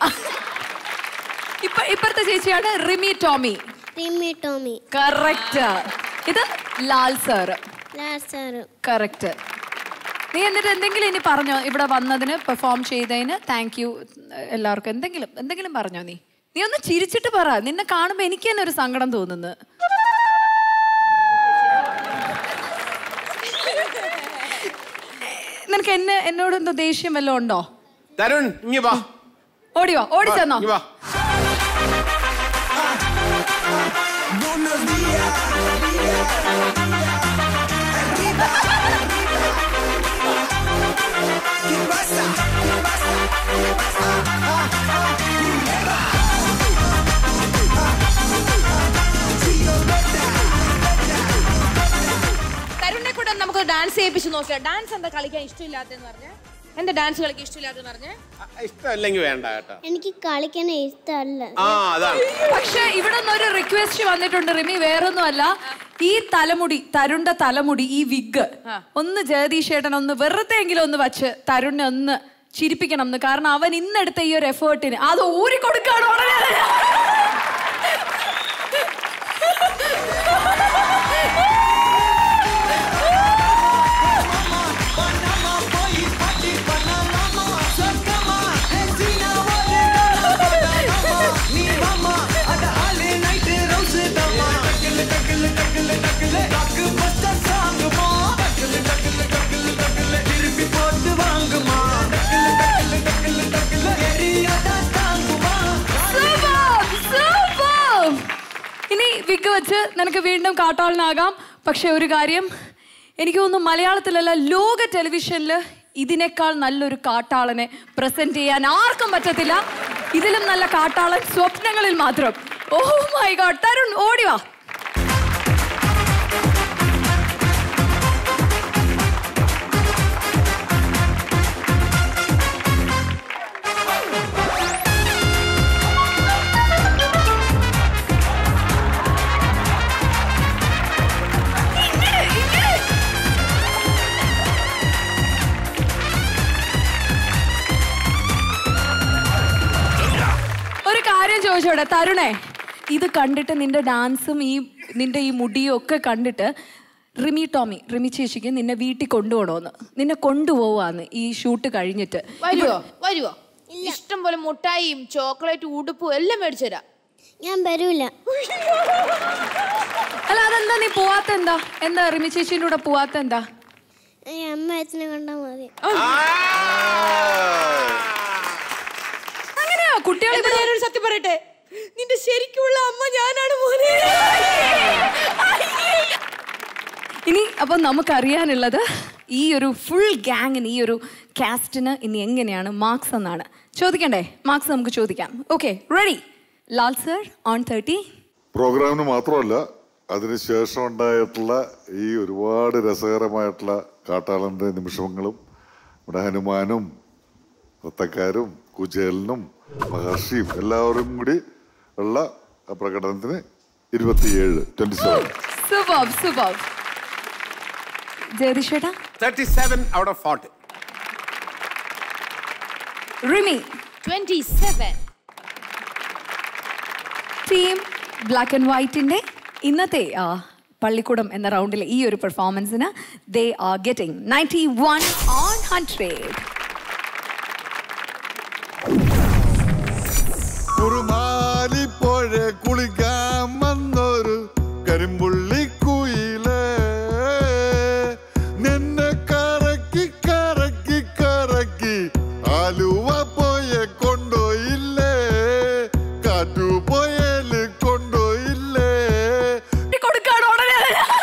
ഇപ്പൊ ഇപ്പഴത്തെ ചേച്ചിയാണ് റിമി ടോമി റിമി ടോമി കറക്റ്റ് ഇത് Lal sir Lal sir correct നീ എന്നിട്ട് എന്തെങ്കിലും ഇനി പറഞ്ഞോ ഇവിടെ വന്നതിന് പെർഫോം ചെയ്തതിന് താങ്ക് യു എല്ലാവർക്കും എന്തെങ്കിലും എന്തെങ്കിലും പറഞ്ഞോ നീ നീ ഒന്ന് ചിരിച്ചിട്ട് പറ നിന്നെ കാണുമ്പോ എനിക്ക് തന്നെ ഒരു സങ്കടം തോന്നുന്നു നിനക്ക് എന്നെ എന്നോട് എന്തോ ദേഷ്യം വല്ലതും ഉണ്ടോ തരുൺ ഇങ്ങി വാ ഓടി വാ ഓടി ചെന്നോ ഇങ്ങി വാ തരുണിനെ കൂടെ നമുക്ക് ഡാൻസ് ചെയ്യിപ്പിച്ച് നോക്കാം ഡാൻസ് എന്താ കളിക്കാൻ ഇഷ്ടമില്ലാത്തെന്ന് പറഞ്ഞേ എന്താ ഡാൻസ് കളിക്കാൻ ഇഷ്ടമില്ലാത്തെന്ന് പറഞ്ഞേ ഇഷ്ടമല്ലെങ്കിൽ വേണ്ട കേട്ടോ എനിക്ക് കളിക്കാൻ ഇഷ്ടമല്ല ആ അതാണ് പക്ഷെ ഇവിടെ നിന്ന് ഒരു റിക്വസ്റ്റ് വന്നിട്ടുണ്ട് റിമി വേറൊന്നുമല്ല ഈ തലമുടി തരുണ്ട തലമുടി ഈ വിഗ് ഒന്ന് ജഗദീഷ് ഏട്ടൻ ഒന്ന് വെറുതെ എങ്കിലും ഒന്ന് വച്ച് തരുണിനെ ഒന്ന് ചിരിപ്പിക്കണം എന്ന് കാരണം അവൻ ഇന്നെടുത്ത ഈ ഒരു എഫേർട്ടിന് അത് ഊരി കൊടുക്കാണ് ഉടനെ Superb, superb. ഇനി വിഗ് വെച്ച് നിനക്ക് വീണ്ടും കാട്ടാളനാകാം പക്ഷെ ഒരു കാര്യം എനിക്ക് തോന്നുന്നു മലയാളത്തിലല്ല ലോക ടെലിവിഷനിൽ ഇതിനേക്കാൾ നല്ലൊരു കാട്ടാളനെ പ്രസന്റ് ചെയ്യാൻ ആർക്കും പറ്റത്തില്ല ഇതിലും നല്ല കാട്ടാളൻ സ്വപ്നങ്ങളിൽ മാത്രം ഓ മൈ ഗോഡ് തരുൺ ഓടി വാ ഒരു കാര്യം ചോദിച്ചോടെ തരുണേ ഇത് കണ്ടിട്ട് നിന്റെ ഡാൻസും ഈ നിന്റെ ഈ മുടിയും ഒക്കെ കണ്ടിട്ട് റിമി ടോമി റിമി ചേച്ചിക്ക് നിന്നെ വീട്ടിൽ കൊണ്ടുപോകണമെന്ന് നിന്നെ കൊണ്ടുപോവാന്ന് ഈ ഷൂട്ട് കഴിഞ്ഞിട്ട് വരുവോ വരുവോ ഇഷ്ടം പോലെ മുട്ടായിയും ചോക്ലേറ്റ് ഉടുപ്പും എല്ലാം മേടിച്ചു തരാം ഞാൻ വരൂല അല്ല അതെന്താ നീ പോവാത്ത എന്താ എന്താ റിമി ചേച്ചിന്റെ കൂടെ പോവാത്ത എന്താ ഈ അമ്മ അച്ഛനെ കണ്ടാ മതി അങ്ങനെയാ കുട്ടികൾ എന്താ ഞാനൊരു സത്യം പറയട്ടെ നിന്റെ ശരിക്കുള്ള അമ്മ ഞാനാണ് മോനെ ഇനി അപ്പൊ നമുക്കറിയാനുള്ളത് ഈ ഒരു ഫുൾ ഗ്യാങ്ങിന് ഈ ഒരു കാസ്റ്റിന് ഇനി എങ്ങനെയാണ് മാർക്സ് എന്നാണ് ചോദിക്കണ്ടേ മാർക്സ് നമുക്ക് ചോദിക്കാം okay ready Lal sir on thirty പ്രോഗ്രാമിന് മാത്രമല്ല അതിനുശേഷം ഉണ്ടായിട്ടുള്ള ഈ ഒരുപാട് രസകരമായിട്ടുള്ള കാട്ടാളൻ്റെ നിമിഷങ്ങളും ഇവിടെ ഹനുമാനും നൃത്തക്കാരും കുചേലനും മഹർഷിയും എല്ലാവരും കൂടി ഉള്ള ആ പ്രകടനത്തിന് ഇരുപത്തിയേഴ് ട്വന്റി സെവൻ സൂപ്പർ സൂപ്പർ ജയതിഷേട്ടാ thirty seven out of forty Rimi twenty seven team black and വൈറ്റിന്റെ ഇന്നത്തെ ആ, പള്ളിക്കൂടം എന്ന റൗണ്ടിലെ ഈ ഒരു പെർഫോമൻസിന് they are getting ninety one on hundred കുറുമാലിപ്പോഴ കുളിക്കാൻ വന്നൊരു കരിമ്പുള്ളി കുയിലേ നിന്നെ കറക്കി കറക്കി കറക്കി ആലുവ പോയ കൊണ്ടോയില്ലേ കാറ്റുപോയല് കൊണ്ടോയില്ലേ കൊടുക്കാണ് ഉടനെ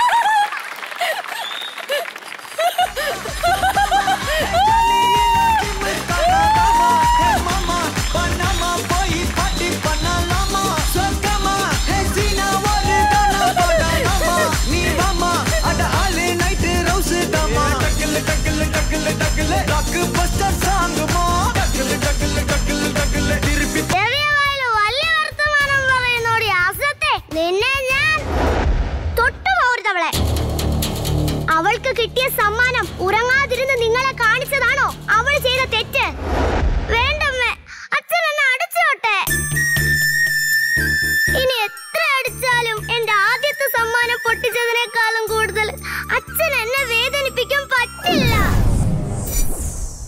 ചെറിയവായാലും വലിയ വർത്തമാനം പറയുന്നോടി ആസത്തെ നിന്നെ ഞാൻ തൊട്ടു പോകരുതവളെ അവൾക്ക് കിട്ടിയ സമ്മാനം ഉറങ്ങാതിരുന്ന് നിങ്ങളെ കാണിച്ചതാണോ അവൾ ചെയ്ത തെറ്റ് വേണ്ടമ്മേ അച്ഛൻ എന്നെ അടച്ചോട്ടെ ഇനി എത്ര അടിച്ചാലും എന്റെ ആദ്യത്തെ സമ്മാനം പൊട്ടിച്ചതിനേക്കാളും കൂടുതൽ അച്ഛൻ എന്നെ വേദനിപ്പിക്കാൻ പറ്റില്ല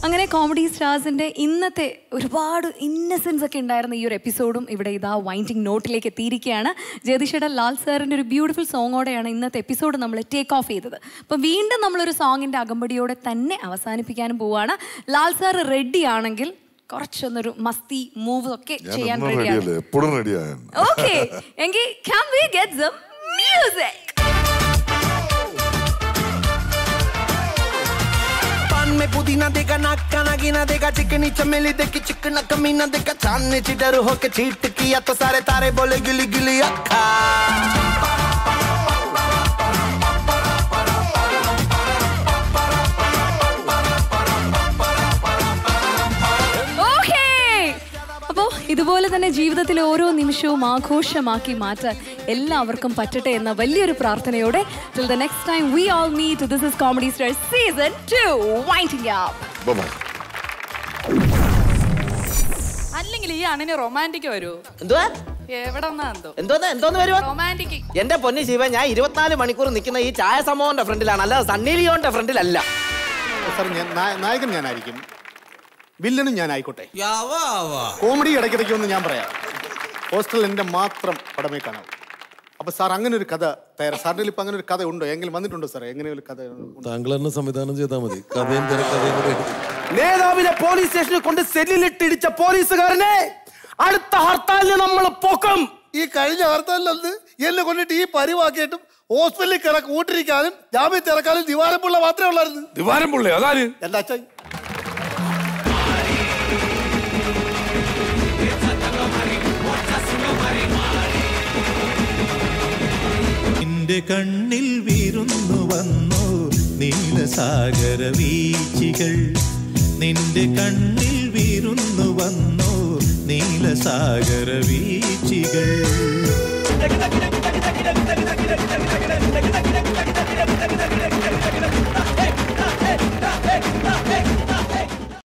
അങ്ങനെ കോമഡി സ്റ്റാർസിന്റെ ഇന്നത്തെ ഒരുപാട് ഇന്നസെൻസ് ഒക്കെ ഉണ്ടായിരുന്ന ഈ ഒരു എപ്പിസോഡും ഇവിടെ ഇതാ വൈൻഡിങ് നോട്ടിലേക്ക് എത്തിയിരിക്കുകയാണ് ജയതിഷയുടെ ലാൽ സാറിന്റെ ഒരു ബ്യൂട്ടിഫുൾ സോങ്ങോടെയാണ് ഇന്നത്തെ എപ്പിസോഡ് നമ്മൾ ടേക്ക് ഓഫ് ചെയ്തത് അപ്പം വീണ്ടും നമ്മളൊരു സോങ്ങിന്റെ അകമ്പടിയോടെ തന്നെ അവസാനിപ്പിക്കാനും പോവാണ് ലാൽ സാർ റെഡി ആണെങ്കിൽ കുറച്ചൊന്നൊരു മസ്തി മൂവ് ഒക്കെ ഞാൻ ചെയ്യാൻ എന്നും റെഡിയാണ് റെഡിയല്ലേ എപ്പോഴും റെഡിയാണ് ഓക്കെ എങ്കിൽ can we get some music पान में पुदीना देगा नाक का नागिना देगा चिकनी चमेली देखी चिकना कमीना देखा चांद ने चिडर होके चीट किया तो सारे तारे बोले गिली गिली अक्खा ഓക്കേ അപ്പോ ഇതുപോലെ തന്നെ ജീവിതത്തിലെ ഓരോ നിമിഷവും ആഘോഷമാക്കി മാറ്റാൻ എല്ലാവർക്കും പറ്റട്ടെ എന്ന വലിയൊരു പ്രാർത്ഥനയോടെ till the next time we all meet this is comedy star season 2 winding up അല്ലെങ്കിൽ ഈ അണിന് റൊമാൻറ്റിക് വരൂ എന്തുവാ എവിടെ എന്തോ എന്തോന്ന് എന്തോന്ന് വരുവാ റൊമാൻറ്റിക് എന്റെ പൊന്നി ശിവ ഞാൻ ഇരുപത്തിനാല് മണിക്കൂർ നിൽക്കുന്ന ഈ ചായ സമൂഹന്റെ ഫ്രണ്ടിലാണ് അല്ലാതെ സണ്ണി ലിയോന്റെ ഫ്രണ്ടിലല്ല സാർ ഞാൻ നാ- നായകൻ ഞാനായിരിക്കും വില്ലനും ഞാൻ ആയിക്കോട്ടെ കോമഡി ഇടയ്ക്കിടയ്ക്ക് ഒന്ന് ഞാൻ പറയാം ഹോസ്റ്റൽ എന്റെ മാത്രം പടമേ കാണാം അപ്പൊ സാർ അങ്ങനെ ഒരു കഥ തയ്യാറാ സാറിന്റെ ഇപ്പൊ അങ്ങനെ ഒരു കഥ ഉണ്ടോ എങ്കിലും വന്നിട്ടുണ്ടോ സാർ എങ്ങനെ ഒരു കഥ താങ്കൾ തന്നെ സംവിധാനം ചെയ്താൽ മതി കഥയും തിരക്കഥയും കൂടെ എടുത്ത്. നേതാവിനെ പോലീസ് സ്റ്റേഷനിൽ കൊണ്ട് സെല്ലിലിട്ട് ഇടിച്ച പോലീസുകാരനെ അടുത്ത ഹർത്താലിന് നമ്മൾ പൊക്കും ഈ കഴിഞ്ഞ ഹർത്താലിലന്ന് എന്നെ കൊണ്ടിട്ട് ഈ പരിവാക്കിയിട്ടും ഹോസ്പിറ്റലിൽ കിടക്ക് കൂട്ടിരിക്കാനും ജാമ്യത്തിൽ ഇറക്കാനും ദിവാരപ്പുള്ള മാത്രമേ ഉള്ളായിരുന്നു ദിവാരം പുള്ളി അതാര് എന്റെ അച്ഛൻ നിന്റെ കണ്ണിൽ വീരുന്നു വന്നു നീലസാഗര വീച്ചികൾ നിന്റെ കണ്ണിൽ വീരുന്നു വന്നു നീലസാഗര വീച്ചികൾ Hey!